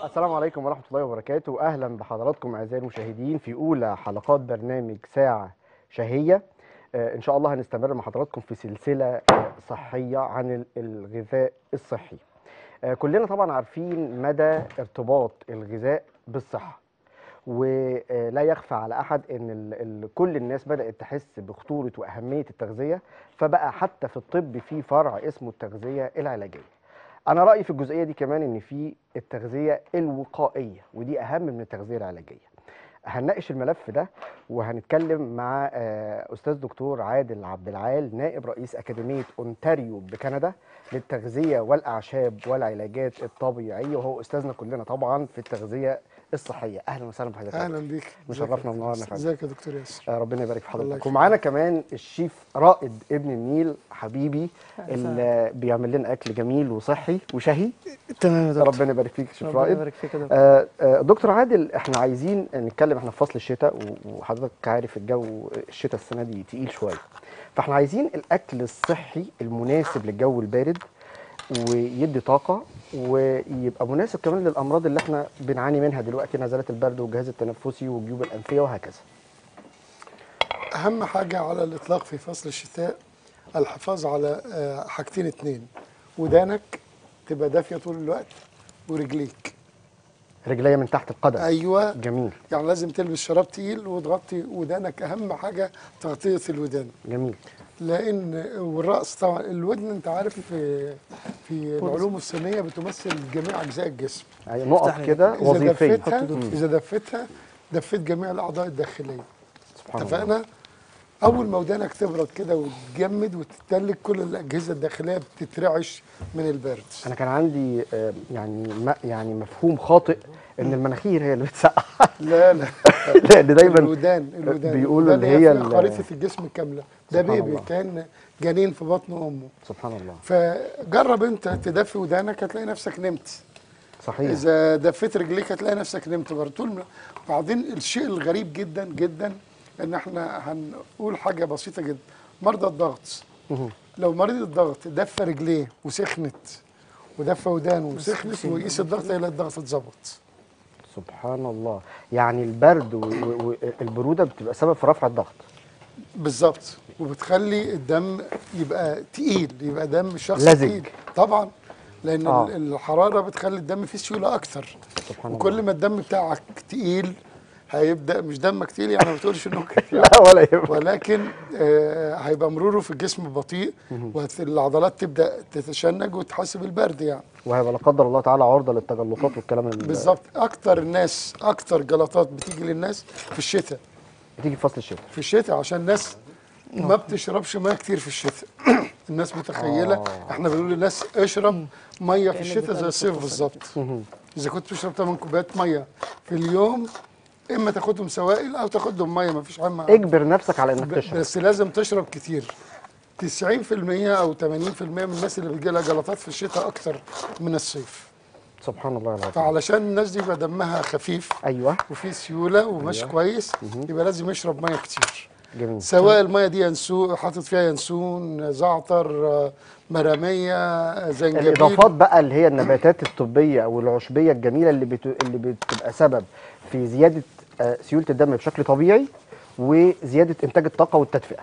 السلام عليكم ورحمة الله وبركاته أهلا بحضراتكم أعزائي المشاهدين في أولى حلقات برنامج ساعة شهية آه، إن شاء الله هنستمر مع حضراتكم في سلسلة آه، صحية عن ال- الغذاء الصحي آه، كلنا طبعا عارفين مدى ارتباط الغذاء بالصحة ولا يخفى على أحد أن ال- ال- كل الناس بدأت تحس بخطورة وأهمية التغذية فبقى حتى في الطب في فرع اسمه التغذية العلاجية انا رايي في الجزئيه دي كمان ان في التغذيه الوقائيه ودي اهم من التغذيه العلاجيه هنناقش الملف ده وهنتكلم مع آه، استاذ دكتور عادل عبد العال نائب رئيس اكاديميه اونتاريو بكندا للتغذيه والاعشاب والعلاجات الطبيعيه وهو استاذنا كلنا طبعا في التغذيه الصحيه اهلا وسهلا بحضرتك اهلا بيك مشرفنا ومنورنا يا فندم. ازيك يا دكتور ياسر آه، ربنا يبارك في الله حضرتك يخليك. ومعانا كمان الشيف رائد ابن النيل حبيبي اللي بيعمل لنا اكل جميل وصحي وشهي تمام يا دكتور ربنا يبارك فيك يا شيف ربنا رائد يبارك فيك يا دكتور آه، آه، دكتور عادل احنا عايزين نتكلم احنا في فصل الشتاء و- وحضرتك عارف الجو الشتاء السنه دي تقيل شويه فاحنا عايزين الاكل الصحي المناسب للجو البارد ويدي طاقه ويبقى مناسب كمان للامراض اللي احنا بنعاني منها دلوقتي نزلات البرد والجهاز التنفسي والجيوب الانفيه وهكذا اهم حاجه على الاطلاق في فصل الشتاء الحفاظ على آه، حاجتين اتنين ودانك تبقى دافيه طول الوقت ورجليك رجليا من تحت القدم ايوه جميل يعني لازم تلبس شراب تقيل وتغطي ودانك اهم حاجه تغطيه الودان جميل لان والراس طبعا الودن انت عارف في في العلوم السنيه بتمثل جميع اجزاء الجسم يعني نقط كده اذا وظيفيه دفتها مم. اذا دفتها دفيت جميع الاعضاء الداخليه سبحان الله اتفقنا اول ما ودانك تبرد كده وتجمد وتتلج كل الاجهزه الداخليه بتترعش من البرد انا كان عندي آه، يعني ما يعني مفهوم خاطئ ان المناخير هي اللي بتسقع لا لا لان دايما الودان الودان بيقولوا الودان اللي هي فيها ال- خريطه الجسم الكامله ده سبحان بيبي الله. كان جنين في بطن امه سبحان الله فجرب انت تدفي ودانك هتلاقي نفسك نمت صحيح اذا دفيت رجليك هتلاقي نفسك نمت برضه طول ما- وبعدين الشيء الغريب جدا جدا ان احنا هنقول حاجه بسيطه جدا مرضى الضغط مهم. لو مريض الضغط دفى رجليه وسخنت ودفى ودانه وسخنت ويقيس الضغط هيلاقي الضغط اتظبط سبحان الله يعني البرد والبروده بتبقى سبب في رفع الضغط بالظبط وبتخلي الدم يبقى تقيل يبقى دم شخص لزج. تقيل طبعا لان آه. آه. الحراره بتخلي الدم فيه سيوله اكتر سبحان وكل ما الدم بتاعك تقيل هيبدا مش دمك تقيل يعني ما بتقولش انه كتير لا ولا يهمك ولكن آه هيبقى مروره في الجسم بطيء والعضلات تبدا تتشنج وتحس بالبرد يعني وهيبقى لا قدر الله تعالى عرضه للتجلطات والكلام ال- بالظبط اكتر الناس اكتر جلطات بتيجي للناس في الشتاء بتيجي في فصل الشتاء في الشتاء عشان الناس ما بتشربش ميه كتير في الشتاء الناس متخيله آه. احنا بنقول للناس اشرب ميه في الشتاء زي الصيف بالظبط اذا كنت بتشرب 8 كوبايات ميه في اليوم اما تاخدهم سوائل او تاخدهم ميه ما فيش حاجه اجبر نفسك على انك ب- تشرب بس لازم تشرب كتير 90% او 80% من الناس اللي بتجي لها جلطات في الشتاء اكتر من الصيف سبحان الله العظيم فعلشان الناس دي يبقى دمها خفيف ايوه وفي سيوله وماشي أيوة. كويس يبقى لازم يشرب ميه كتير جميل سواء الميه دي ينسون حاطط فيها ينسون زعتر آه، مراميه آه، زنجبيل الاضافات بقى اللي هي النباتات الطبيه او العشبيه الجميله اللي بت... اللي بتبقى سبب في زياده آه، سيوله الدم بشكل طبيعي وزياده انتاج الطاقه والتدفئه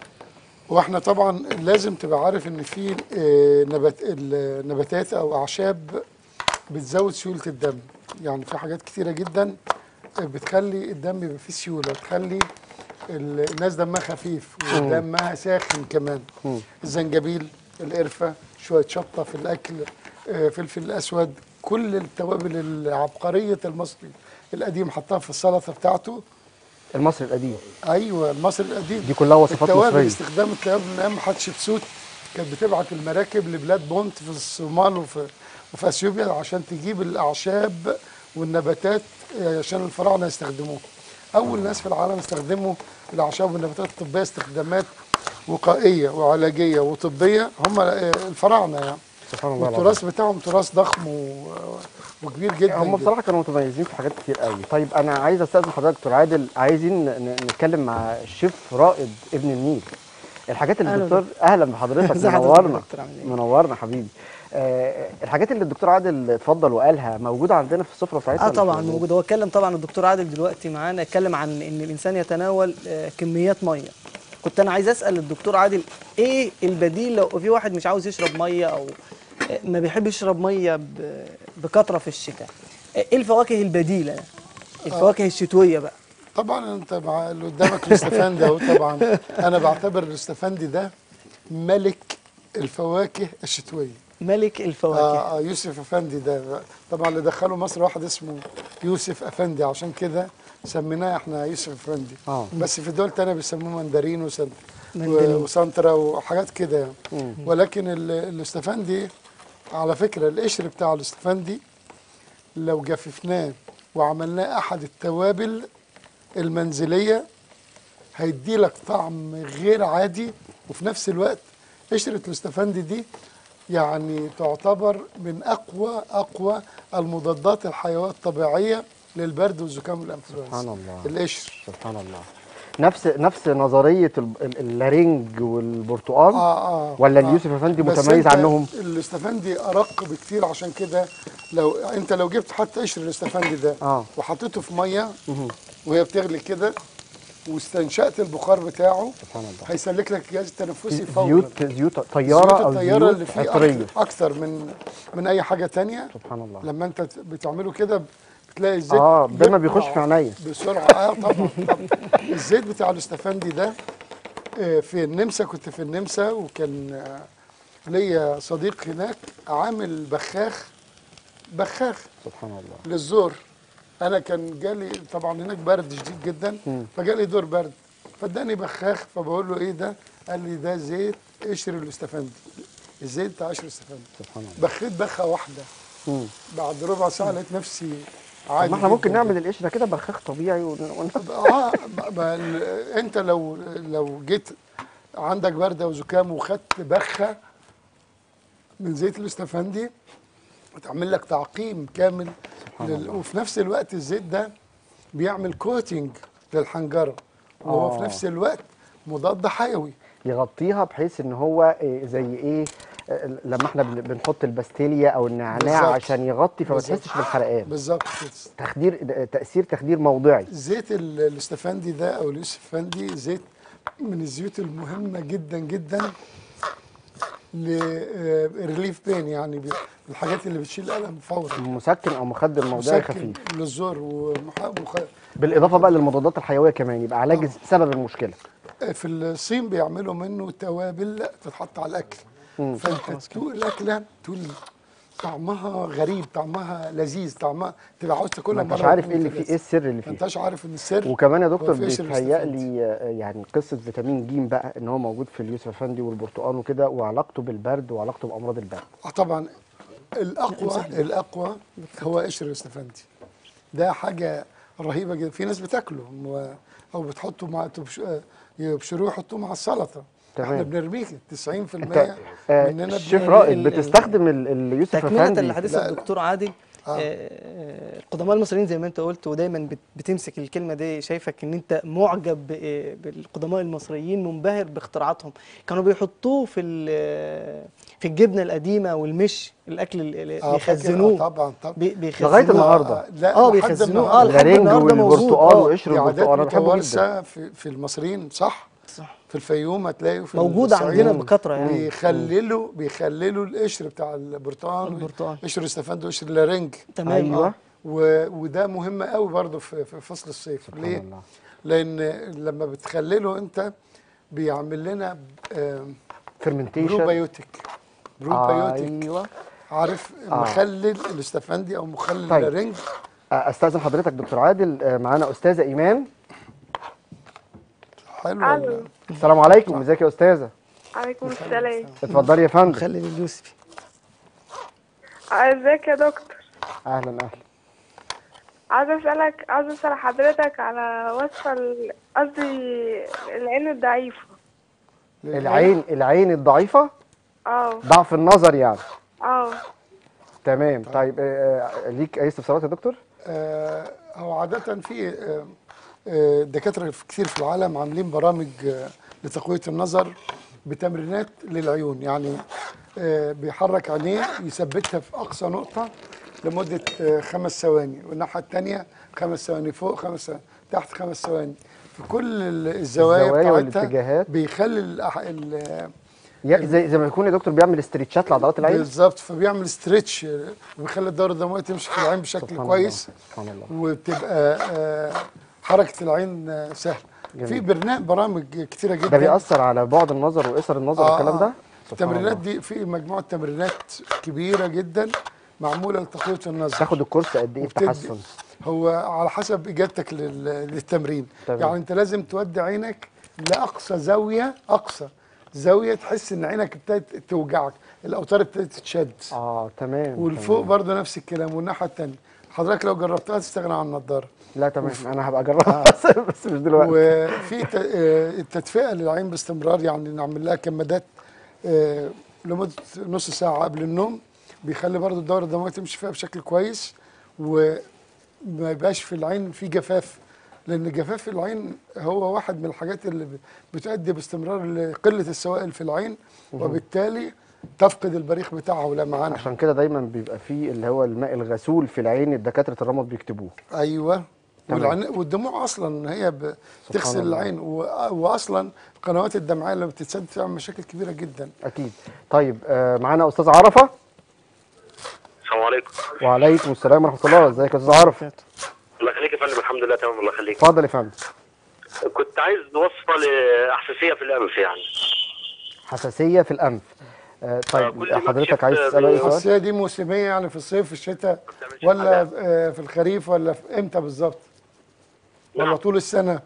واحنا طبعا لازم تبقى عارف ان في آه، نبات النباتات او اعشاب بتزود سيوله الدم يعني في حاجات كتيره جدا آه، بتخلي الدم يبقى فيه سيوله بتخلي ال- الناس دمها خفيف ودمها ساخن كمان الزنجبيل القرفه شويه شطه في الاكل آه، فلفل اسود كل التوابل العبقريه المصري القديم حطها في السلطه بتاعته المصري القديم ايوه المصري القديم دي كلها وصفات التوابل مصريه استخدام التوابل من ايام حتشبسوت كانت بتبعت المراكب لبلاد بونت في الصومال وفي وفي اثيوبيا عشان تجيب الاعشاب والنباتات آه، عشان الفراعنه يستخدموها. اول ناس في العالم استخدموا الاعشاب والنباتات الطبيه استخدامات وقائيه وعلاجيه وطبيه هم آه، الفراعنه يعني. سبحان الله العظيم والتراث بتاعهم تراث ضخم و- وكبير جدا هم جداً. بصراحه كانوا متميزين في حاجات كتير قوي طيب انا عايز استاذن حضرتك دكتور عادل عايزين ن- ن- نتكلم مع الشيف رائد ابن النيل الحاجات اللي أهلا الدكتور اهلا بحضرتك ازي حضرتك يا منورنا دكتور عامل ايه؟ منورنا حبيبي آه، الحاجات اللي الدكتور عادل اتفضل وقالها موجوده عندنا في السفره بتاعتنا اه ولا طبعا مش موجود هو اتكلم طبعا الدكتور عادل دلوقتي معانا اتكلم عن ان الانسان يتناول آه، كميات ميه كنت انا عايز اسال الدكتور عادل ايه البديل لو في واحد مش عاوز يشرب ميه او آه، ما بيحبش يشرب ميه ب- بكثره في الشتاء آه، ايه الفواكه البديله الفواكه الشتويه بقى طبعا انت مع اللي قدامك الاستفندي اهو طبعا انا بعتبر الاستفندي ده ملك الفواكه الشتويه ملك الفواكه آه آه يوسف افندي ده طبعا اللي دخله مصر واحد اسمه يوسف افندي عشان كده سميناه احنا يوسف افندي آه. بس في دول تانية بيسموه مندرين وسن مندرين. وسنترا وحاجات كده يعني ولكن ال- الاستفندي على فكره القشر بتاع الاستفندي لو جففناه وعملناه احد التوابل المنزليه هيدي لك طعم غير عادي وفي نفس الوقت قشره الاستفندي دي يعني تعتبر من اقوى اقوى المضادات الحيويه الطبيعيه للبرد والزكام والانفلونزا سبحان الله. القشر سبحان الله نفس نفس نظريه ال- ال- اللارنج والبرتقال اه اه ولا آه. اليوسف افندي بس متميز أنت عنهم الاستفندي ارق بكتير عشان كده لو انت لو جبت حتى قشر الاستفندي ده آه. وحطيته في ميه وهي بتغلي كده واستنشقت البخار بتاعه سبحان الله هيسلك لك الجهاز التنفسي فورا زيوت زيوت زيوت طياره او الطياره اللي زيوت فيه عطريه أكتر, اكتر من من اي حاجه تانية سبحان الله لما انت بتعمله كده بتلاقي الزيت اه ده ما يطلع بيخش في عينيا بسرعه اه طبعا طبعا الزيت بتاع الاستفندي ده آه، في النمسا كنت في النمسا وكان آه، ليا صديق هناك عامل بخاخ بخاخ سبحان الله للزور انا كان جالي طبعا هناك برد شديد جدا فجالي دور برد فاداني بخاخ فبقول له ايه ده قال لي ده زيت قشر الاستفندي الزيت بتاع قشر الاستفندي سبحان الله بخيت بخه واحده مم. بعد ربع ساعه لقيت نفسي طب عادي ما احنا ممكن جداً. نعمل القشره كده بخاخ طبيعي ون... ون... اه ما- ما ال- انت لو لو جيت عندك برد او زكام وخدت بخه من زيت الاستفندي هتعمل لك تعقيم كامل لل... وفي نفس الوقت الزيت ده بيعمل كوتنج للحنجره وهو آه. في نفس الوقت مضاد حيوي يغطيها بحيث ان هو إيه زي ايه آه، لما احنا بن- بنحط البستيليا او النعناع بالظبط. عشان يغطي فما بالظبط. تحسش بالحرقان بالظبط كده تخدير تاثير تخدير موضعي زيت ال- الاستفندي ده او اليوسف افندي زيت من الزيوت المهمه جدا جدا لريليف بين يعني ب- الحاجات اللي بتشيل الالم فورا مسكن او مخدر موضعي مسكن خفيف للزور ومح... مخ... بالاضافه بقى للمضادات الحيويه كمان يبقى علاج سبب المشكله في الصين بيعملوا منه توابل تتحط على الاكل فانت تدوق الاكله تقول طعمها غريب طعمها لذيذ طعمها تبقى عاوز تاكلها ما انتش مرة عارف ايه واتنين اللي فيه ايه وتلاتة. السر اللي ما فيه انتش عارف ان السر وكمان يا هو دكتور في قشر بيتهيألي آه، يعني قصه فيتامين ج بقى ان هو موجود في اليوسف افندي والبرتقال وكده وعلاقته بالبرد وعلاقته بامراض البرد آه طبعا الاقوى الاقوى هو قشر الاستفندي ده حاجه رهيبه جدا في ناس بتاكله و- او بتحطه مع تبش- آه، يبشروه يحطوه مع السلطه تمام. احنا بنرميه 90% انت آه، مننا الشيف بن- رائد ال- ال- بتستخدم ال- اليوسف تكملة افندي لحديث لا، لا. الدكتور عادل آه. آه، القدماء المصريين زي ما انت قلت ودايما بت- بتمسك الكلمه دي شايفك ان انت معجب ب- بالقدماء المصريين منبهر باختراعاتهم كانوا بيحطوه في ال- في الجبنه القديمه والمش الاكل اللي آه، فاكر، آه، بيخزنوه طبعا طبعا بي- بيخزنوه لغاية النهاردة. آه، لا اه لحد بيخزنوه النهاردة. اه لحد الرنج النهارده موجود والبرتقال اه وقشر دي البرتقال عادات انا بحبه جدا متوارثه في, في المصريين صح صح في الفيوم هتلاقي في موجودة الصعيد عندنا بكثرة يعني. بيخللوا بيخللوا القشر بتاع البرتقال البرتقال. قشر الاستفندي وقشر اللارنج تمام أيوة. اه و... وده مهم قوي برضه في... في فصل الصيف ليه؟ الله. لان لما بتخلله انت بيعمل لنا آم، فيرمنتيشن بروبيوتيك بروبيوتيك ايوه عارف آه. مخلل الاستفندي او مخلل طيب. اللارنج آه، استاذن حضرتك دكتور عادل آه، معانا استاذه ايمان حلو ولا الو السلام عليكم ازيك يا استاذه عليكم السلام اتفضلي يا فندم خلي اليوسفي ازيك يا دكتور اهلا اهلا عايزه اسالك عايزه اسال حضرتك على وصفه ال- قصدي العين الضعيفه العين العين الضعيفه اه ضعف النظر يعني اه تمام طيب آه، آه، ليك اي استفسارات يا دكتور آه، هو عادة في آه، آه، دكاترة في- كتير في العالم عاملين برامج آه، لتقوية النظر بتمرينات للعيون يعني آه، بيحرك عينيه يثبتها في اقصى نقطه لمده آه، خمس ثواني والناحيه الثانيه خمس ثواني فوق خمس ثواني تحت خمس ثواني في كل ال- الزوايا الزوايا بتاعتها والاتجاهات. بيخلي الأح- ال- يا- زي زي ما يكون يا دكتور بيعمل استريتشات لعضلات العين بالظبط فبيعمل ستريتش وبيخلي الدوره الدمويه تمشي في العين بشكل سبحان كويس الله سبحان الله وبتبقى آه، حركه العين آه، سهله جميل. في برنامج برامج كتيره جدا ده بيأثر على بعد النظر وقصر النظر آه، والكلام ده آه. سبحان التمرينات الله. دي في مجموعه تمرينات كبيره جدا معموله لتقويه النظر تاخد الكورس قد ايه في وبتدي- تحسن هو على حسب اجابتك لل- للتمرين تمام. يعني انت لازم تودي عينك لاقصى زاويه اقصى زاويه تحس ان عينك ابتدت توجعك الاوتار ابتدت تتشد اه تمام والفوق تمام. برضه نفس الكلام والناحيه الثانيه حضرتك لو جربتها تستغنى عن النضاره لا تمام انا هبقى اجربها بس, بس مش دلوقتي وفي ت- آه، التدفئه للعين باستمرار يعني نعمل لها كمادات آه، لمده نص ساعه قبل النوم بيخلي برضه الدوره الدمويه تمشي فيها بشكل كويس وما يبقاش في العين في جفاف لان جفاف العين هو واحد من الحاجات اللي ب- بتؤدي باستمرار لقله السوائل في العين وبالتالي تفقد البريق بتاعها ولمعانها عشان كده دايما بيبقى فيه اللي هو الماء الغسول في العين الدكاتره الرمد بيكتبوه ايوه تمام. والعين والدموع اصلا هي ب- بتغسل الله. العين و- واصلا القنوات الدمعيه لما بتتسد بتعمل مشاكل كبيره جدا اكيد طيب آه معانا استاذ عرفه السلام عليكم وعليكم السلام ورحمه الله ازيك يا استاذ عرفه الله يخليك يا فندم الحمد لله تمام الله يخليك اتفضل يا فندم كنت عايز وصفه لاحساسيه في الانف يعني حساسيه في الانف آه طيب كل ما حضرتك كشفت عايز تسال اي سؤال الحساسيه دي موسميه يعني في الصيف في الشتاء بتعملش ولا حاجة. آه، في الخريف ولا في امتى بالظبط ولا نعم. طول السنه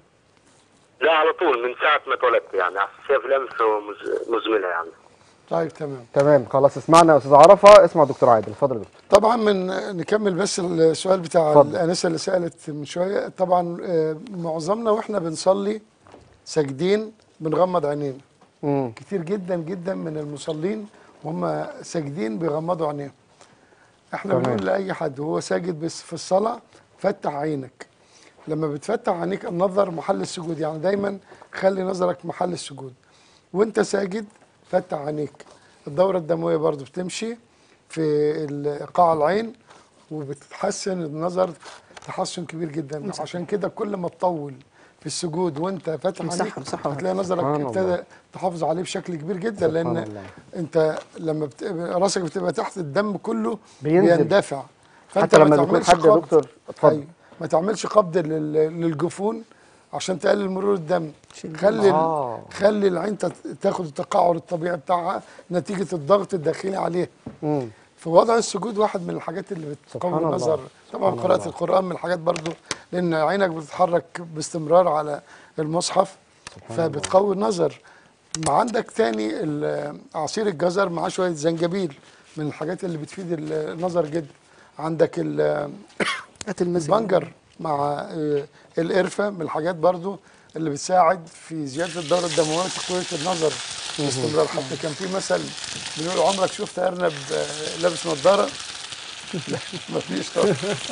لا على طول من ساعه ما اتولدت يعني حساسيه في الانف مز- مزمنه يعني طيب تمام تمام خلاص اسمعنا يا استاذ عرفه اسمع دكتور عادل اتفضل يا دكتور طبعا من نكمل بس السؤال بتاع اتفضل. الانسه اللي سالت من شويه طبعا آه، معظمنا واحنا بنصلي ساجدين بنغمض عينينا امم كتير جدا جدا من المصلين وهم ساجدين بيغمضوا عينيهم احنا تمام. بنقول لاي حد وهو ساجد بس في الصلاه فتح عينك لما بتفتح عينيك النظر محل السجود يعني دايما خلي نظرك محل السجود وانت ساجد فتح عينيك الدوره الدمويه برضو بتمشي في ال- قاع العين وبتتحسن النظر تحسن كبير جدا عشان كده كل ما تطول في السجود وانت فاتح مسحها- عينيك مسحها. هتلاقي نظرك سبحان الله. ابتدى تحافظ عليه بشكل كبير جدا سبحان لان الله. انت لما بت... راسك بتبقى تحت الدم كله بينزل. بيندفع حتى ما لما بيكون تعملش حد يا قبض. دكتور اتفضل أيوة. ما تعملش قبض لل... للجفون عشان تقلل مرور الدم شيل خلي آه. ال... خلي العين تت... تاخد التقعر الطبيعي بتاعها نتيجه الضغط الداخلي عليها امم في وضع السجود واحد من الحاجات اللي سبحان بتقوي الله. النظر طبعا سبحان قراءة الله. القرآن من الحاجات برضو لأن عينك بتتحرك باستمرار على المصحف فبتقوي النظر ما عندك تاني ال- عصير الجزر معاه شوية زنجبيل من الحاجات اللي بتفيد النظر جدا عندك ال- هات المزج البنجر مع آه، القرفة من الحاجات برضو اللي بتساعد في زيادة الدورة الدموية وتقوية النظر باستمرار حتى كان في مثل بيقول عمرك شفت أرنب آه، لابس نظارة؟ لا مفيش طبعا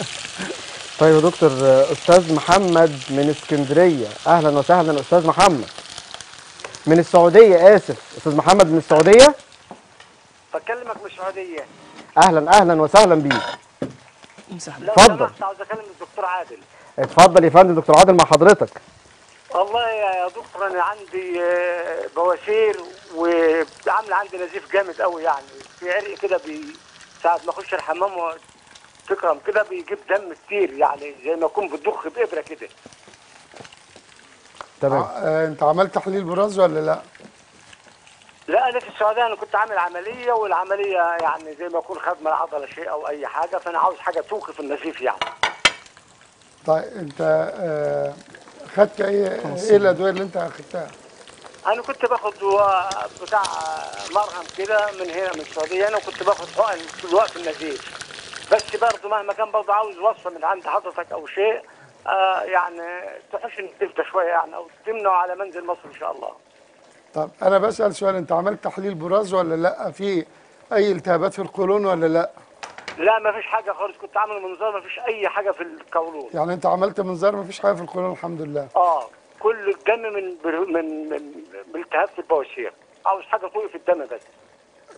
طيب يا دكتور آه، استاذ محمد من اسكندريه اهلا وسهلا استاذ محمد من السعوديه اسف استاذ محمد من السعوديه بكلمك من السعودية اهلا اهلا وسهلا بيك امسح لو اتفضل. سمحت عاوز اكلم الدكتور عادل اتفضل يا فندم دكتور عادل مع حضرتك والله يا دكتور انا عندي آه، بواسير وعامله عندي نزيف جامد قوي يعني في عرق كده بي ساعة ما اخش الحمام تكرم كده بيجيب دم كتير يعني زي ما اكون بتضخ بابره كده تمام آه، انت عملت تحليل براز ولا لا؟ لا انا في السعوديه انا كنت عامل عمليه والعمليه يعني زي ما اكون خدمه العضله شيء او اي حاجه فانا عاوز حاجه توقف النزيف يعني طيب انت آه، خدت ايه ايه الادويه اللي انت اخدتها؟ انا كنت باخد دواء بتاع مرهم كده من هنا من السعوديه انا وكنت باخد حقن دواء في النزيف بس برضه مهما كان برضه عاوز وصفه من عند حضرتك او شيء آه يعني تحش النزيف ده شويه يعني او تمنعه على منزل مصر ان شاء الله طب انا بسال سؤال انت عملت تحليل براز ولا لا؟ في اي التهابات في القولون ولا لا؟ لا ما فيش حاجه خالص كنت عامل منظار ما فيش اي حاجه في القولون يعني انت عملت منظار مفيش حاجه في القولون الحمد لله اه كل الدم من من من من التهاب في البواسير عاوز حاجه توقف الدم بس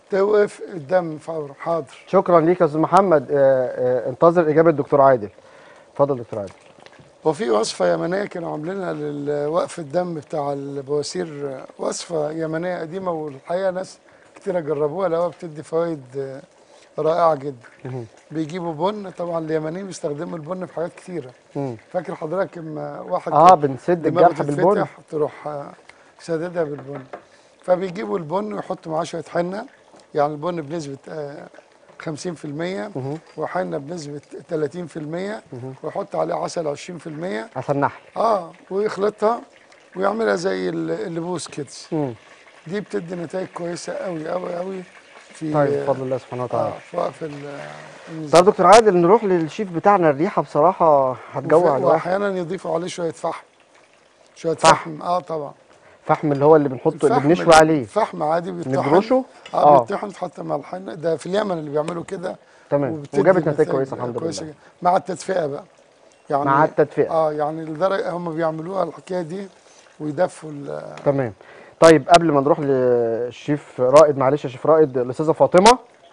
توقف الدم فورا حاضر شكرا ليك يا استاذ محمد آه، آه، انتظر اجابه الدكتور عادل اتفضل دكتور عادل وفي وصفة يمنية كانوا عاملينها لوقف الدم بتاع البواسير وصفة يمنية قديمة والحقيقة ناس كتيرة جربوها لقوها بتدي فوائد آه، رائعة جدا بيجيبوا بن طبعا اليمنيين بيستخدموا البن في حاجات كتيرة مم. فاكر حضرتك اما واحد اه بنسد دماغه الجرح بالبن تتفتح تروح آه، ساددها بالبن فبيجيبوا البن ويحطوا معاه شوية حنة يعني البن بنسبة آه، 50% وحنة بنسبة 30% ويحط عليه عسل 20% عسل نحل اه ويخلطها ويعملها زي ال- اللبوس كده مم. دي بتدي نتائج كويسه قوي قوي قوي في طيب بفضل الله سبحانه اه وتعالى في وقف ال- النزيف. طب دكتور عادل نروح للشيف بتاعنا الريحه بصراحه هتجوع وفي- الواحد واحيانا يضيفوا عليه شويه فحم شويه فحم. فحم, اه طبعا فحم اللي هو اللي بنحطه اللي الفحم بنشوي ده- عليه فحم عادي بيطحن نبرشه اه اه بيطحن يتحط مع الحنه ده في اليمن اللي بيعملوا كده تمام وبتدي وجابت نتائج كويسه الحمد كويسة لله جدا. مع التدفئه بقى يعني مع التدفئه اه يعني لدرجه هم بيعملوها الحكايه دي ويدفوا ال- تمام طيب قبل ما نروح للشيف رائد معلش يا شيف رائد الاستاذه فاطمه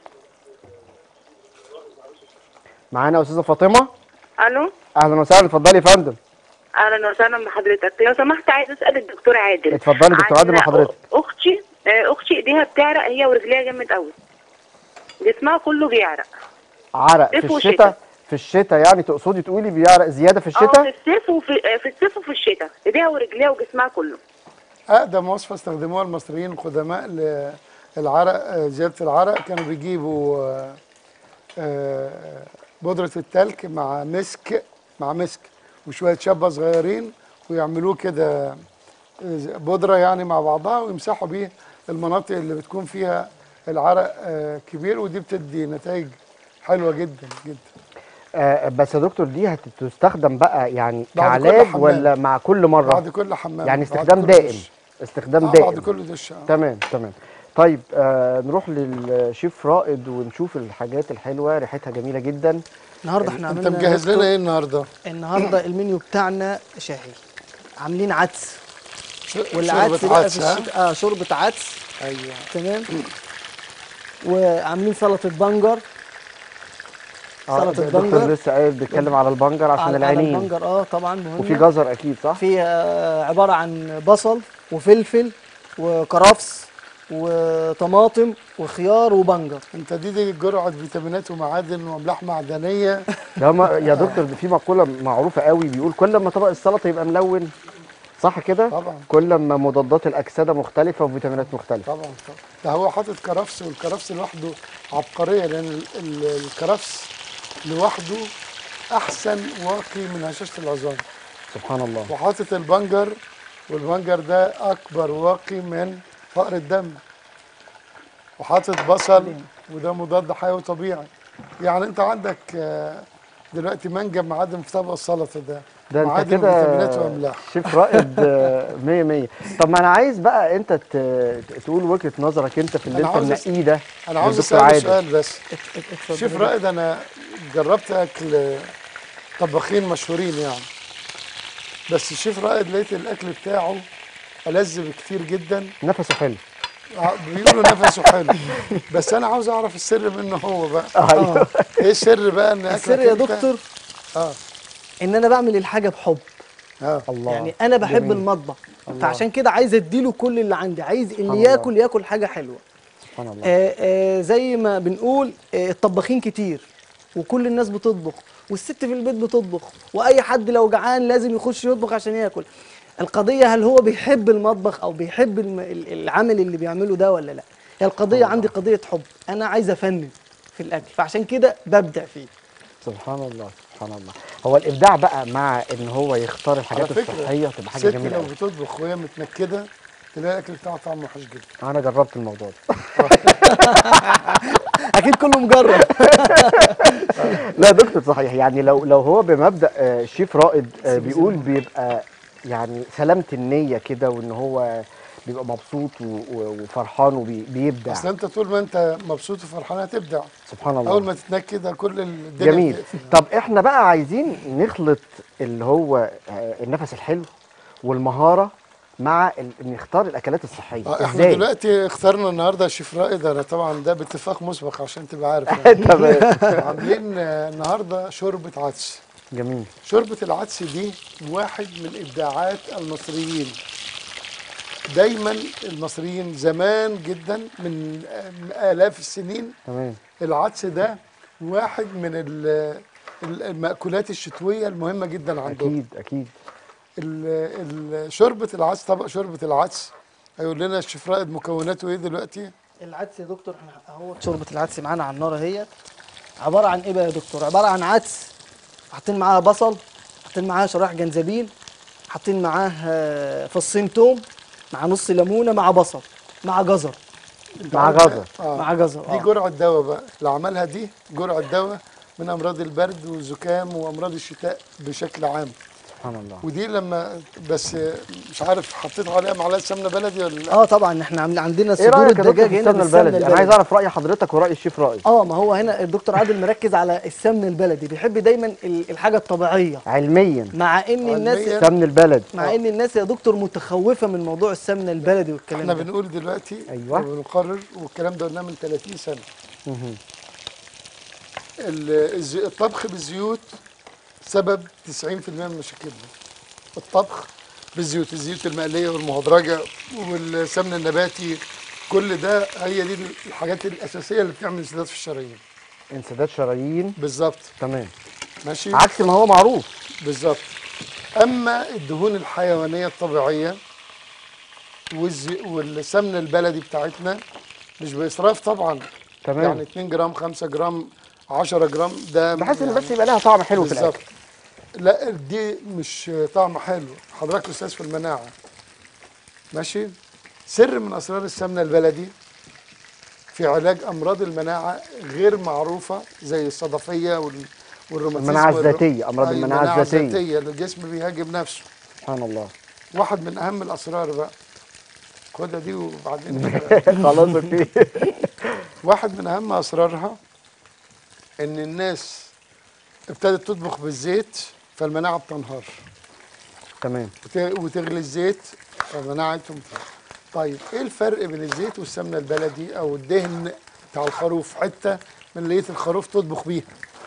معانا يا استاذه فاطمه الو اهلا وسهلا اتفضلي يا فندم اهلا وسهلا بحضرتك لو سمحت عايز اسال الدكتور عادل اتفضلي دكتور عن عادل مع حضرتك. اختي آه، اختي ايديها بتعرق هي ورجليها جامد قوي جسمها كله بيعرق عرق صيف في وشتاء. الشتاء في الشتاء يعني تقصدي تقولي بيعرق زياده في اه في الشتاء الصيف وفي آه، في الصيف وفي الشتاء ايديها ورجليها وجسمها كله اقدم وصفه استخدموها المصريين القدماء للعرق آه، زياده العرق كانوا بيجيبوا آه، آه، بودره التلك مع مسك مع مسك وشويه شبه صغيرين ويعملوه كده آه، بودره يعني مع بعضها ويمسحوا بيه المناطق اللي بتكون فيها العرق آه، كبير ودي بتدي نتائج حلوه جدا جدا آه بس يا دكتور دي هتستخدم بقى يعني بعد كل كعلاج حمام. ولا مع كل مره بعد كل حمام يعني بعد استخدام كل دائم دش. استخدام آه، دائم بعد كل دش آه. تمام تمام طيب آه نروح للشيف رائد ونشوف الحاجات الحلوه ريحتها جميله جدا النهارده احنا انت عملنا مجهز دكتور- لنا ايه النهارده؟ النهارده المنيو بتاعنا شاهي عاملين عدس ش- والعدس شوربة بقى عدس، في ها؟ الشتاء اه شوربه عدس ايوه تمام وعاملين سلطه بنجر اه سلطة الدكتور بنجر. لسه قايل بيتكلم على البنجر عشان على- على العينين البنجر اه طبعا مهم وفي جزر اكيد صح في آه، عباره عن بصل وفلفل وكرفس وطماطم وخيار وبنجر انت دي دي جرعه فيتامينات ومعادن واملاح معدنيه ده ما يا دكتور ده في مقوله معروفه قوي بيقول كل ما طبق السلطه يبقى ملون صح كده طبعا. كل ما مضادات الاكسده مختلفه وفيتامينات مختلفه طبعا طبعا ده هو حاطط كرفس والكرفس لوحده عبقريه لان ال- ال- الكرفس لوحده احسن واقي من هشاشه العظام سبحان الله وحاطط البنجر والبنجر ده اكبر واقي من فقر الدم وحاطط بصل وده مضاد حيوي طبيعي يعني انت عندك آه، دلوقتي منجم معادن في طبق السلطه ده ده انت معادن كده وفيتامينات واملاح شيف رائد آه، مية مية طب ما انا عايز بقى انت ت- تقول وجهه نظرك انت في اللي أنا انت عاوز أس- منقيه ده انا عاوز للدكتور اسال عادل. سؤال بس اتفضل. شيف رائد انا جربت اكل طباخين مشهورين يعني بس الشيف رائد لقيت الاكل بتاعه ألذ بكتير جدا نفسه حلو ع- بيقولوا نفسه حلو بس انا عاوز اعرف السر منه هو بقى ايوه ايه السر بقى ان السر أكلك يا أنت- دكتور اه ان انا بعمل الحاجه بحب اه الله يعني انا بحب جميل. المطبخ فعشان كده عايز اديله كل اللي عندي عايز اللي الله. ياكل ياكل حاجه حلوه سبحان الله آه آه زي ما بنقول آه الطباخين كتير وكل الناس بتطبخ والست في البيت بتطبخ واي حد لو جعان لازم يخش يطبخ عشان ياكل القضيه هل هو بيحب المطبخ او بيحب الم- ال- العمل اللي بيعمله ده ولا لا هي القضيه عندي قضيه حب انا عايز افنن في الاكل فعشان كده ببدع فيه سبحان الله سبحان الله هو الابداع بقى مع ان هو يختار على الحاجات فكره الصحيه تبقى حاجه ست جميله لو قوي بتطبخ وهي متنكده تلاقي الاكل بتاعها طعمه وحش جدا انا جربت الموضوع ده اكيد كله مجرب لا يا دكتور صحيح يعني لو لو هو بمبدا آه، الشيف رائد آه، بيقول بيبقى يعني سلامه النيه كده وان هو بيبقى مبسوط و- و- وفرحان وبيبدع اصل انت طول ما انت مبسوط وفرحان هتبدع سبحان الله اول ما تتنكد كل الدنيا جميل بتقفل. طب احنا بقى عايزين نخلط اللي هو آه، النفس الحلو والمهاره مع ال- ان يختار الاكلات الصحيه آه، احنا ازاي دلوقتي اخترنا النهارده شيف رائد انا طبعا ده باتفاق مسبق عشان تبقى عارف يعني. تمام عاملين آه، النهارده شوربه عدس جميل شوربة العدس دي واحد من إبداعات المصريين دايما المصريين زمان جدا من آلاف السنين تمام العدس ده واحد من ال- ال- المأكولات الشتوية المهمة جدا عندهم اكيد اكيد ال- ال- شوربة العدس طبق شوربة العدس هيقول لنا الشيف رائد مكوناته ايه دلوقتي العدس يا دكتور احنا اهو شوربه العدس معانا على النار اهي عباره عن ايه بقى يا دكتور عباره عن عدس حاطين معاها بصل حاطين معاها شرايح جنزبيل حاطين معاه آه، فصين توم مع نص ليمونه مع بصل مع جزر مع جزر آه. مع جزر دي آه. جرعة دواء بقى اللي عملها دي جرعة دواء من أمراض البرد والزكام وأمراض الشتاء بشكل عام سبحان الله ودي لما بس مش عارف حطيت عليها معلقه سمنه بلدي ولا لا اه طبعا احنا عاملين عندنا ايه صدور رايك يا دكتور الدجاج في هنا السمنه بالسمنه البلدي انا عايز اعرف راي حضرتك وراي الشيف رائد اه ما هو هنا الدكتور عادل مركز على السمن البلدي بيحب دايما ال- الحاجه الطبيعيه علميا مع ان الناس علمياً. سمن البلد مع ان الناس يا دكتور متخوفه من موضوع السمنه البلدي والكلام احنا ده بنقول دلوقتي أيوة. بنقرر والكلام ده قلناه من 30 سنه ال- الز- الطبخ بالزيوت سبب 90% من مشاكلنا الطبخ بالزيوت الزيوت المقليه والمهدرجه والسمن النباتي كل ده هي دي الحاجات الاساسيه اللي بتعمل انسداد في الشرايين انسداد شرايين بالظبط تمام ماشي عكس ما هو معروف بالظبط اما الدهون الحيوانيه الطبيعيه والزي والسمنه البلدي بتاعتنا مش باسراف طبعا تمام يعني 2 جرام 5 جرام 10 جرام ده بحيث ان يعني بس يبقى لها طعم حلو في بالظبط الاكل لا دي مش طعم حلو حضرتك استاذ في المناعه ماشي سر من اسرار السمنه البلدي في علاج امراض المناعه غير معروفه زي الصدفيه وال والروماتيزم المناعة والرو- الذاتية، أمراض أيوة، المناعة الذاتية. الذاتيه اللي الجسم بيهاجم نفسه سبحان الله واحد من اهم الاسرار بقى خدها دي وبعدين خلاص اوكي واحد من اهم اسرارها ان الناس ابتدت تطبخ بالزيت فالمناعه بتنهار تمام وت- وتغلي الزيت فمناعتهم طيب ايه الفرق بين الزيت والسمنه البلدي او الدهن بتاع الخروف حته من ليه الخروف تطبخ بيها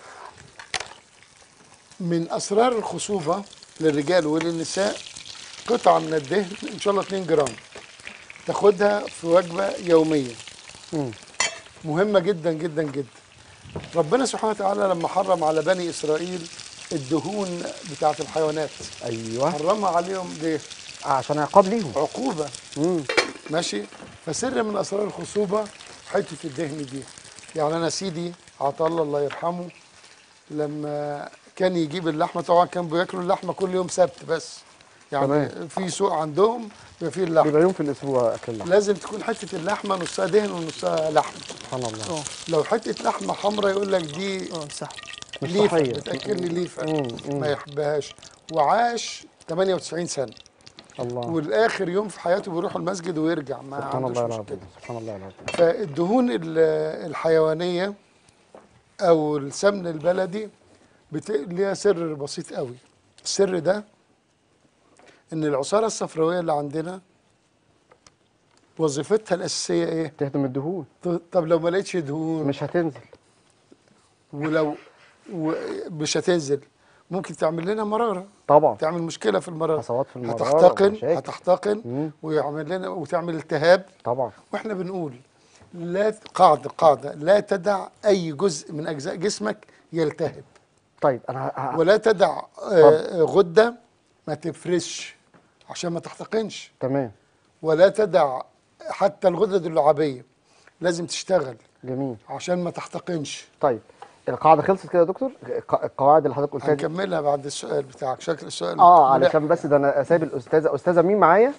من اسرار الخصوبه للرجال وللنساء قطعه من الدهن ان شاء الله 2 جرام تاخدها في وجبه يوميه مم. مهمه جدا جدا جدا ربنا سبحانه وتعالى لما حرم على بني اسرائيل الدهون بتاعه الحيوانات ايوه حرمها عليهم ليه عشان عقاب ليهم عقوبه مم. ماشي فسر من اسرار الخصوبه حته الدهن دي يعني انا سيدي عطا الله الله يرحمه لما كان يجيب اللحمه طبعا كان بياكلوا اللحمه كل يوم سبت بس يعني تمام. في سوق عندهم بيبقى فيه اللحمه بيبقى يوم في الاسبوع اكل اللحم لازم تكون حته اللحمه نصها دهن ونصها لحم سبحان الله اه لو حته لحمه حمراء يقول لك دي اه صح مش ليفه صحية. بتاكلني ليفه مم، مم. ما يحبهاش وعاش 98 سنه الله والاخر يوم في حياته بيروح المسجد ويرجع ما سبحان عندوش الله مشكله العظيم سبحان الله العظيم فالدهون ال- الحيوانيه او السمن البلدي بت... ليها سر بسيط قوي السر ده ان العصاره الصفراويه اللي عندنا وظيفتها الاساسيه ايه تهدم الدهون ط- طب لو ما لقيتش دهون مش هتنزل ولو و... مش هتنزل ممكن تعمل لنا مراره طبعا تعمل مشكله في المراره حصوات في المرارة هتحتقن ومشاكل. هتحتقن مم. ويعمل لنا وتعمل التهاب طبعا واحنا بنقول لا قاعده قاعده لا تدع اي جزء من اجزاء جسمك يلتهب طيب انا ه- ه- ولا تدع آه، غده ما تفرش عشان ما تحتقنش تمام ولا تدع حتى الغدد اللعابيه لازم تشتغل جميل عشان ما تحتقنش طيب القاعده خلصت كده يا دكتور الق- القواعد اللي حضرتك قلتها دي هنكملها بعد السؤال بتاعك شكل السؤال اه ملح. علشان بس ده انا سايب الاستاذه استاذه مين معايا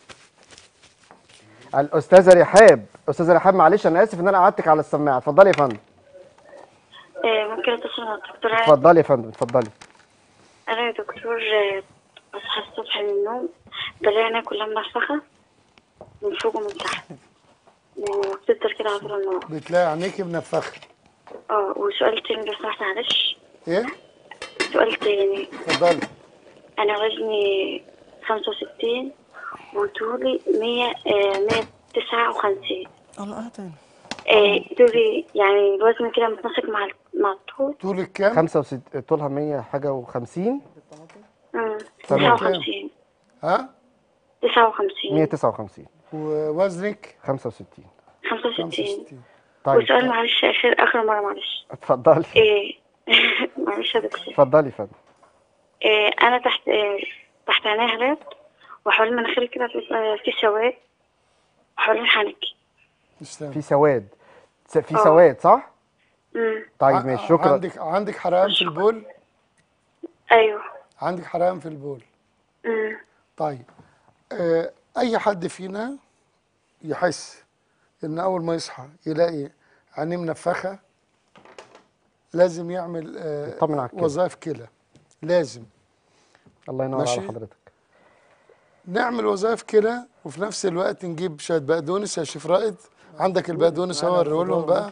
الاستاذه رحاب استاذه رحاب معلش انا اسف ان انا قعدتك على السماعه اتفضلي يا فندم آه، ممكن اتصل مع الدكتور عادل اتفضلي يا فندم اتفضلي انا يا دكتور آه، بصحى الصبح من النوم بلاقي عينيا كلها منفخه من فوق ومن تحت وبتفضل كده على طول النهار بتلاقي عينيكي منفخه اه وسؤال تاني لو سمحت معلش ايه سؤال تاني اتفضلي انا وزني خمسة وستين وطولي مية آه مية تسعة وخمسين الله اه تاني آه طولي يعني الوزن كده متناسق مع ال- مع الطول طولك كام؟ 65 طولها 100 حاجه و50 مم، تمام. تسعة وخمسين ها؟ تسعة وخمسين 159 ووزنك 65 خمسة وستين 65 طيب وسؤال معلش آخر آخر مرة معلش اتفضلي إيه معلش يا دكتور اتفضلي يا فندم إيه أنا تحت إيه تحت عيني هالات وحوالين مناخيري كده في آه، في سواد وحوالين حنكي تسلم في سواد س- في آه. سواد صح مم. طيب ماشي شكرا عندك عندك حرقان في البول؟ أيوه عندك حرقان في البول مم. طيب آه اي حد فينا يحس ان اول ما يصحى يلاقي عينيه منفخه لازم يعمل آه يطمن على الكلى. وظائف كلى لازم الله ينور ماشي. على حضرتك نعمل وظائف كلى وفي نفس الوقت نجيب شويه بقدونس يا شيف رائد عندك البقدونس اهو اوريه لهم بقى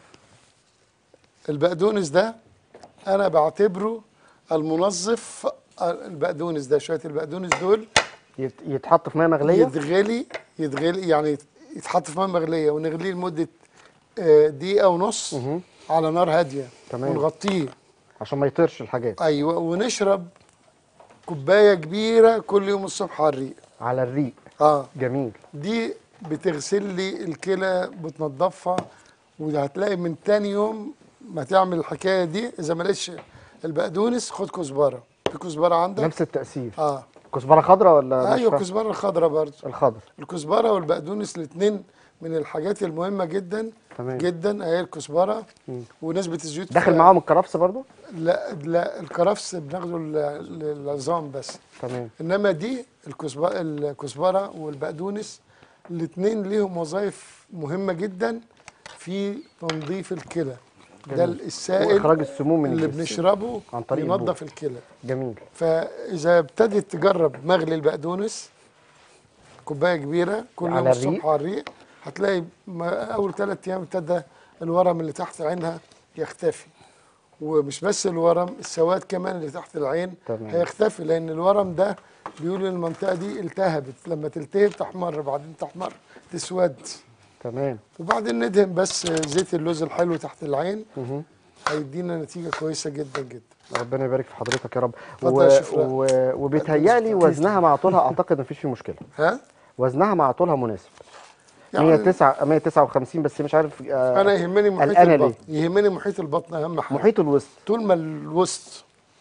البقدونس ده انا بعتبره المنظف البقدونس ده شويه البقدونس دول يت- يتحط في ميه مغليه يتغلي يتغلي يعني يت- يتحط في ميه مغليه ونغليه لمده آه، دقيقه ونص مهم. على نار هاديه تمام. ونغطيه عشان ما يطيرش الحاجات ايوه ونشرب كوبايه كبيره كل يوم الصبح على الريق على الريق اه جميل دي بتغسل لي الكلى بتنضفها وهتلاقي من تاني يوم ما تعمل الحكايه دي اذا ما لقيتش البقدونس خد كزبره في كزبره عندك نفس التاثير اه كزبره خضراء ولا ايوه ناشفة؟ كزبره الخضراء برضه الخضر الكزبره والبقدونس الاثنين من الحاجات المهمه جدا تمام. جدا هي الكزبره ونسبه الزيوت داخل فيها- معاهم الكرفس برضو لا لا الكرفس بناخده لل- للعظام بس تمام انما دي الكزبره الكزبره والبقدونس الاثنين ليهم وظائف مهمه جدا في تنظيف الكلى ده جميل. السائل واخراج السموم من اللي الجسم. بنشربه عن طريق ينظف الكلى جميل فاذا ابتدت تجرب مغلي البقدونس كوبايه كبيره كل يوم على الصبح الريق؟ على الريق هتلاقي ما- اول ثلاث ايام ابتدى الورم اللي تحت عينها يختفي ومش بس الورم السواد كمان اللي تحت العين تمام. هيختفي لان الورم ده بيقولوا المنطقه دي التهبت لما تلتهب تحمر بعدين تحمر تسود تمام وبعدين ندهن بس زيت اللوز الحلو تحت العين مهم. هيدينا نتيجه كويسه جدا جدا ربنا يبارك في حضرتك يا رب اتفضل يا شيف رائد. و... وبيتهيألي وزنها مع طولها اعتقد مفيش فيه مشكله ها وزنها مع طولها مناسب يعني 109 159 بس مش عارف آه انا يهمني محيط قلقانة ليه؟ البطن يهمني محيط البطن اهم حاجه محيط الوسط طول ما الوسط